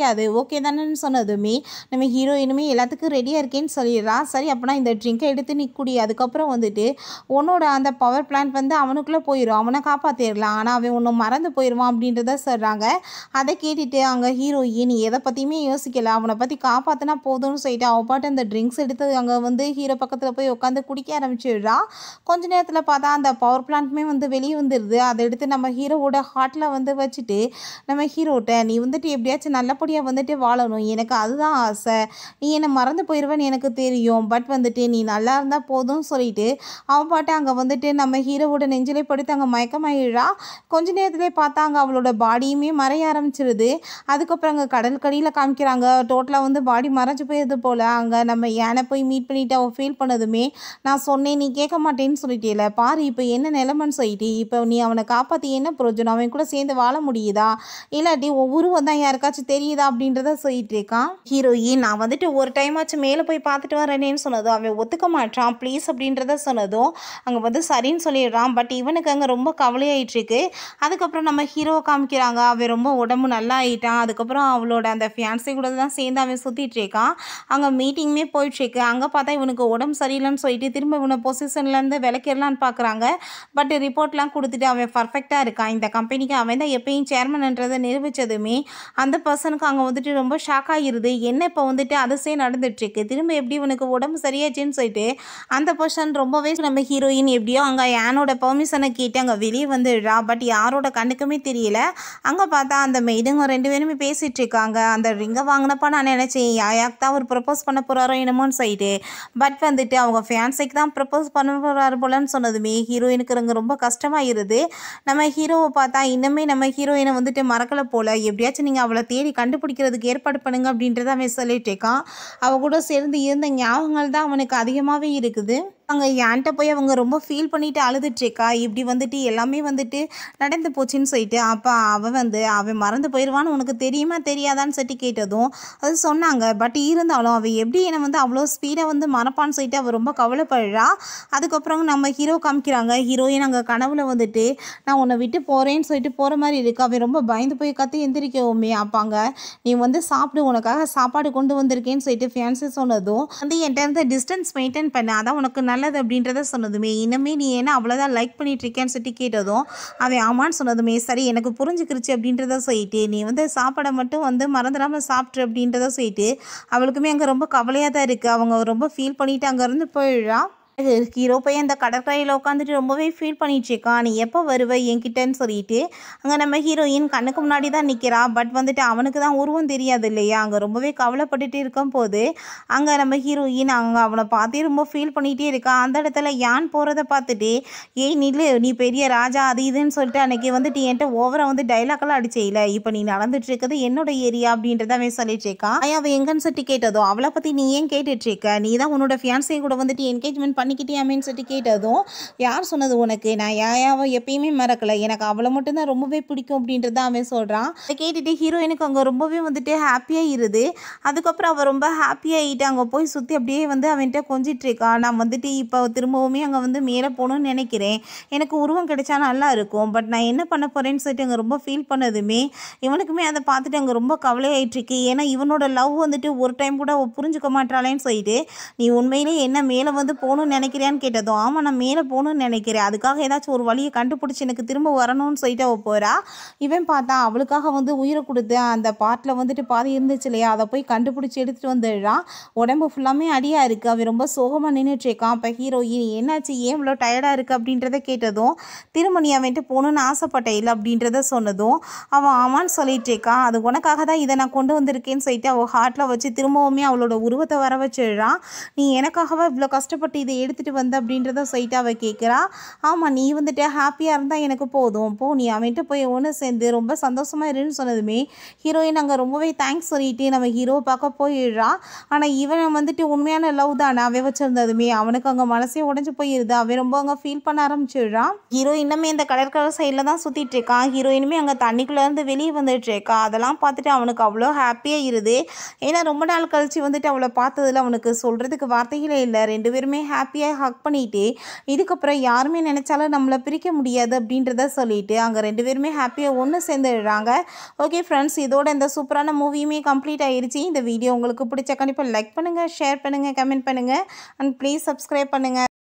Speaker 1: கிடைக்காது ஓகே தானேன்னு சொன்னதுமே நம்ம ஹீரோயினுமே எல்லாத்துக்கும் ரெடியாக இருக்கேன்னு சொல்லிடுறா சரி அப்போனா இந்த ட்ரிங்கை எடுத்து நீ குடி அதுக்கப்புறம் வந்துட்டு உன்னோட அந்த பவர் பிளான்ட் வந்து அவனுக்குள்ளே போயிடும் அவனை காப்பாற்றிடலாம் ஆனால் அவன் ஒன்று மறந்து போயிடுவான் அப்படின்றத சொல்கிறாங்க அதை கேட்டுட்டு அங்கே ஹீரோயின் எதை பற்றியுமே யோசிக்கல அவனை பற்றி காப்பாற்றினா போதும்னு சொல்லிட்டு அவள் பாட்டு அந்த ட்ரிங்க்ஸ் எடுத்து அங்கே வந்து ஹீரோ பக்கத்தில் போய் உட்காந்து குடிக்க ஆரம்பிச்சிடுறா கொஞ்ச நேரத்தில் பார்த்தா அந்த பவர் பிளான்ட்டுமே வந்து வெளியே வந்துடுது அதை எடுத்து நம்ம ஹீரோவோட ஹார்ட்டில் வந்து வச்சுட்டு நம்ம ஹீரோட்ட நீ வந்துட்டு எப்படியாச்சும் நல்லபடியாக வந்துட்டு வாழணும் எனக்கு அதுதான் ஆசை நீ என்னை மறந்து போயிடுவேன்னு எனக்கு தெரியும் பட் வந்துட்டு நீ நல்லா இருந்தால் போதும்னு சொல்லிட்டு அவன் பாட்டு அங்கே வந்துட்டு நம்ம ஹீரோவோட நெஞ்சிலே படுத்து அங்கே மயக்கமாயிடுறா கொஞ்ச நேரத்திலே பார்த்தா அங்கே அவளோட பாடியுமே மறைய ஆரம்பிச்சிருது அதுக்கப்புறம் அங்கே கடற்கடியில் காமிக்கிறாங்க டோட்டலாக வந்து பாடி மறைஞ்சு போயிருது போல் அங்கே நம்ம யானை போய் மீட் பண்ணிட்டு அவள் ஃபீல் பண்ணதுமே நான் சொன்னேன் நீ கேட்க மாட்டேன்னு சொல்லிட்டேல பாரு இப்போ என்ன நிலைமைன்னு சொல்லிட்டு இப்போ நீ அவனை காப்பாற்றி என்ன பிரயோஜனம் அவன் கூட சேர்ந்து வாழ முடியுதா இல்லாட்டி உருவம் தான் யாருக்காச்சும் தெரியுதா அப்படின்றத சொல்லிட்டு இருக்கான் ஹீரோயின் நான் வந்துட்டு ஒரு டைம் ஆச்சு மேலே போய் பார்த்துட்டு வரேனேன்னு சொன்னதும் அவன் ஒத்துக்க மாட்டான் ப்ளீஸ் அப்படின்றத சொன்னதும் அங்கே வந்து சரின்னு சொல்லிடுறான் பட் இவனுக்கு அங்கே ரொம்ப கவலையாயிட்டு இருக்கு அதுக்கப்புறம் நம்ம ஹீரோவை காமிக்கிறாங்க அவன் ரொம்ப உடம்பு நல்லா ஆயிட்டான் அதுக்கப்புறம் அவளோட அந்த ஃபியான்ஸி கூட தான் சேர்ந்து அவன் சுற்றிட்டு இருக்கான் அங்கே மீட்டிங்குமே போயிட்டுருக்கு அங்கே பார்த்தா இவனுக்கு உடம்பு சரியில்லைன்னு சொல்லிட்டு திரும்ப இவனை பொசிஷன்லேருந்து விளக்கிடலான்னு பார்க்குறாங்க பட் ரிப்போர்ட்லாம் கொடுத்துட்டு அவன் பர்ஃபெக்டாக இருக்கான் இந்த கம்பெனிக்கு அவன் தான் எப்பயும் சேர்மன்ன்றதை நிரூபித்ததுமே அந்த பர்சனுக்கு அங்கே வந்துட்டு ரொம்ப ஷாக் ஆகிருது என்ன இப்போ வந்துட்டு அதிசயம் நடந்துட்டுருக்கு திரும்ப எப்படி இவனுக்கு உடம்பு சரியாச்சுன்னு சொல்லிட்டு அந்த பர்சன் ரொம்பவே நம்ம ஹீரோயின் எப்படியோ அங்கே யானோட பெர்மிஷனை கேட்டு அங்கே வெளியே வந்துடுறா பட் யாரோட கண்ணுக்குமே தெரியல அங்கே பார்த்தா அந்த மெய்டுங்க ரெண்டு பேருமே பேசிகிட்டு இருக்காங்க அந்த ரிங்கை வாங்கினப்ப நான் நினச்சேன் யாயாக்கு தான் அவர் ப்ரப்போஸ் பண்ண போகிறாரோ என்னமோன்னு சொல்லிட்டு பட் வந்துட்டு அவங்க ஃபேன்ஸைக்கு தான் ப்ரப்போஸ் பண்ண போகிறாரு போலன்னு சொன்னதுமே ஹீரோயினுக்கு இங்கே ரொம்ப கஷ்டமாயிருது நம்ம ஹீரோவை பார்த்தா இன்னுமே நம்ம ஹீரோயினை வந்துட்டு மறக்கலை போல் எப்படியாச்சும் நீங்கள் அவளை தேடி கண்டுபிடிக்கிறதுக்கு ஏற்பாடு பண்ணுங்க அப்படின்றத அவன் சொல்லிட்டு இருக்கான் அவ கூட சேர்ந்து இருந்த ஞாபகங்கள் தான் அவனுக்கு அதிகமாகவே இருக்குது அங்கே என்கிட்ட போய் அவங்க ரொம்ப ஃபீல் பண்ணிட்டு அழுதுட்ருக்கா இப்படி வந்துட்டு எல்லாமே வந்துட்டு நடந்து போச்சுன்னு சொல்லிட்டு அப்போ அவன் வந்து அவன் மறந்து போயிடுவான்னு உனக்கு தெரியுமா தெரியாதான்னு சொல்லி கேட்டதும் அது சொன்னாங்க பட் இருந்தாலும் அவள் எப்படி என்னை வந்து அவ்வளோ ஸ்பீடாக வந்து மறப்பான்னு சொல்லிட்டு அவள் ரொம்ப கவலைப்படுறா அதுக்கப்புறம் நம்ம ஹீரோ காமிக்கிறாங்க ஹீரோயின் அங்கே கனவுல வந்துட்டு நான் உன்னை விட்டு போகிறேன்னு சொல்லிட்டு போகிற மாதிரி இருக்கு அவன் ரொம்ப பயந்து போய் கத்தி எந்திரிக்கவுமே அப்பாங்க நீ வந்து சாப்பிடு உனக்காக சாப்பாடு கொண்டு வந்திருக்கேன்னு சொல்லிட்டு ஃபியான்சி சொன்னதும் வந்து என்கிட்ட இருந்து டிஸ்டன்ஸ் மெயின்டைன் பண்ண அதான் உனக்கு நல்லது அப்படின்றத சொன்னதுமே இன்னமே நீ என்ன அவ்வளோதான் லைக் பண்ணிட்டு இருக்கேன்னு சொல்லிட்டு கேட்டதும் அவன் ஆமான்னு சொன்னதுமே சரி எனக்கு புரிஞ்சுக்கிருச்சு அப்படின்றத சொல்லிட்டு நீ வந்து சாப்பாடை மட்டும் வந்து மறந்துடாமல் சாப்பிட்ரு அப்படின்றத சொல்லிட்டு அவளுக்குமே அங்கே ரொம்ப கவலையாக தான் இருக்குது அவங்க ரொம்ப ஃபீல் பண்ணிட்டு அங்கேருந்து போயிடுறா ஹீரோ போய் அந்த கடற்கரையில் உட்காந்துட்டு ரொம்பவே ஃபீல் பண்ணிட்டு இருக்கான் நீ எப்போ வருவ என்கிட்டன்னு சொல்லிட்டு அங்கே நம்ம ஹீரோயின் கண்ணுக்கு முன்னாடி தான் நிற்கிறா பட் வந்துட்டு அவனுக்கு தான் உருவம் தெரியாது இல்லையா அங்கே ரொம்பவே கவலைப்பட்டுட்டு இருக்கும் போது அங்கே நம்ம ஹீரோயின் அங்கே அவனை பார்த்தே ரொம்ப ஃபீல் பண்ணிகிட்டே இருக்கா அந்த இடத்துல யான் போகிறத பார்த்துட்டு ஏய் நில்லு நீ பெரிய ராஜா அது இதுன்னு சொல்லிட்டு அன்னைக்கு வந்துட்டு என்கிட்ட ஓவரா வந்து டைலாக்லாம் அடிச்சேயில இப்போ நீ நடந்துட்டு இருக்கிறது என்னோட ஏரியா அப்படின்றத அவன் சொல்லிட்டு இருக்கான் ஐயா அவன் எங்கன்னு சொல்லிட்டு கேட்டதும் அவளை பற்றி நீ ஏன் கேட்டுட்டு இருக்க நீ தான் உன்னோட ஃபியான்ஸை கூட வந்துட்டு என்கேஜ்மெண்ட் பண்ணிக்கிட்டியாமேன்னு சொல்லிட்டு கேட்டதும் யார் சொன்னது உனக்கு நான் யாயாவை எப்பயுமே மறக்கல எனக்கு அவளை மட்டும்தான் ரொம்பவே பிடிக்கும் அப்படின்றத அவன் சொல்கிறான் அதை கேட்டுட்டு ஹீரோயினுக்கு அங்கே ரொம்பவே வந்துட்டு ஹாப்பியாக இருது அதுக்கப்புறம் அவள் ரொம்ப ஹாப்பியாகிட்டு அங்கே போய் சுற்றி அப்படியே வந்து அவன்கிட்ட கொஞ்சிட்டு இருக்கா நான் வந்துட்டு இப்போ திரும்பவுமே அங்கே வந்து மேலே போகணும்னு நினைக்கிறேன் எனக்கு உருவம் கிடைச்சா நல்லா இருக்கும் பட் நான் என்ன பண்ண போகிறேன்னு சொல்லிட்டு அங்கே ரொம்ப ஃபீல் பண்ணதுமே இவனுக்குமே அதை பார்த்துட்டு அங்கே ரொம்ப கவலையாயிட்டு இருக்கு ஏன்னா இவனோட லவ் வந்துட்டு ஒரு டைம் கூட அவள் புரிஞ்சுக்க மாட்டாளேன்னு சொல்லிட்டு நீ உண்மையிலே என்ன மேலே வந்து போகணும்னு நினைக்கிறியான்னு கேட்டதும் ஆமாம் நான் மேலே போகணும்னு நினைக்கிறேன் அதுக்காக ஏதாச்சும் ஒரு வழியை கண்டுபிடிச்சி எனக்கு திரும்ப வரணும்னு சொல்லிட்டு அவள் போகிறா இவன் பார்த்தா அவளுக்காக வந்து உயிரை கொடுத்து அந்த பாட்டில் வந்துட்டு பாதி இருந்துச்சு இல்லையா அதை போய் கண்டுபிடிச்சி எடுத்துகிட்டு வந்துடுறான் உடம்பு ஃபுல்லாமே அடியாக இருக்குது அவன் ரொம்ப சோகமாக நின்றுட்டு இருக்கான் இப்போ ஹீரோயின் என்னாச்சு ஏன் இவ்வளோ டயர்டாக இருக்குது அப்படின்றத கேட்டதும் திரும்ப நீ அவன்ட்டு போகணுன்னு ஆசைப்பட்ட இல்லை அப்படின்றத சொன்னதும் அவன் ஆமான்னு சொல்லிட்டு இருக்கான் அது உனக்காக தான் இதை நான் கொண்டு வந்திருக்கேன்னு சொல்லிட்டு அவள் ஹார்ட்டில் வச்சு திரும்பவுமே அவளோட உருவத்தை வர வச்சிடுறான் நீ எனக்காகவா இவ்வளோ கஷ்டப்பட்டு இதை எடுத்துகிட்டு வந்த அப்படின்றத சொல்லிட்டு அவள் கேட்குறா ஆமாம் நீ வந்துட்டு ஹாப்பியாக இருந்தால் எனக்கு போதும் போ நீ அவன்கிட்ட போய் ஒன்று சேர்ந்து ரொம்ப சந்தோஷமாக இருன்னு சொன்னதுமே ஹீரோயின் அங்கே ரொம்பவே தேங்க்ஸ் சொல்லிட்டு நம்ம ஹீரோவை பார்க்க போயிடுறா ஆனால் இவன் வந்துட்டு உண்மையான லவ் தானே அவன் வச்சிருந்ததுமே அவனுக்கு அங்கே மனசே உடஞ்சி போயிருது அவன் ரொம்ப அங்கே ஃபீல் பண்ண ஆரம்பிச்சிடுறான் ஹீரோ இன்னுமே இந்த கடற்கரை சைடில் தான் சுற்றிட்டு இருக்கான் ஹீரோயினுமே அங்கே தண்ணிக்குள்ளேருந்து வெளியே வந்துட்டு இருக்கா அதெல்லாம் பார்த்துட்டு அவனுக்கு அவ்வளோ ஹாப்பியாக இருது ஏன்னா ரொம்ப நாள் கழிச்சு வந்துட்டு அவளை பார்த்ததுல அவனுக்கு சொல்கிறதுக்கு வார்த்தைகளே இல்லை ரெண்டு பேருமே ஹாப்பி ஹாப்பியாக ஹக் பண்ணிட்டு இதுக்கப்புறம் யாருமே நினச்சாலும் நம்மளை பிரிக்க முடியாது அப்படின்றத சொல்லிட்டு அங்கே ரெண்டு பேருமே ஹாப்பியாக ஒன்று சேர்ந்துடுறாங்க ஓகே ஃப்ரெண்ட்ஸ் இதோட இந்த சூப்பரான மூவியுமே கம்ப்ளீட் ஆயிருச்சு இந்த வீடியோ உங்களுக்கு பிடிச்ச கண்டிப்பாக லைக் பண்ணுங்கள் ஷேர் பண்ணுங்கள் கமெண்ட் பண்ணுங்கள் அண்ட் ப்ளீஸ் சப்ஸ்கிரைப் பண்ணுங்கள்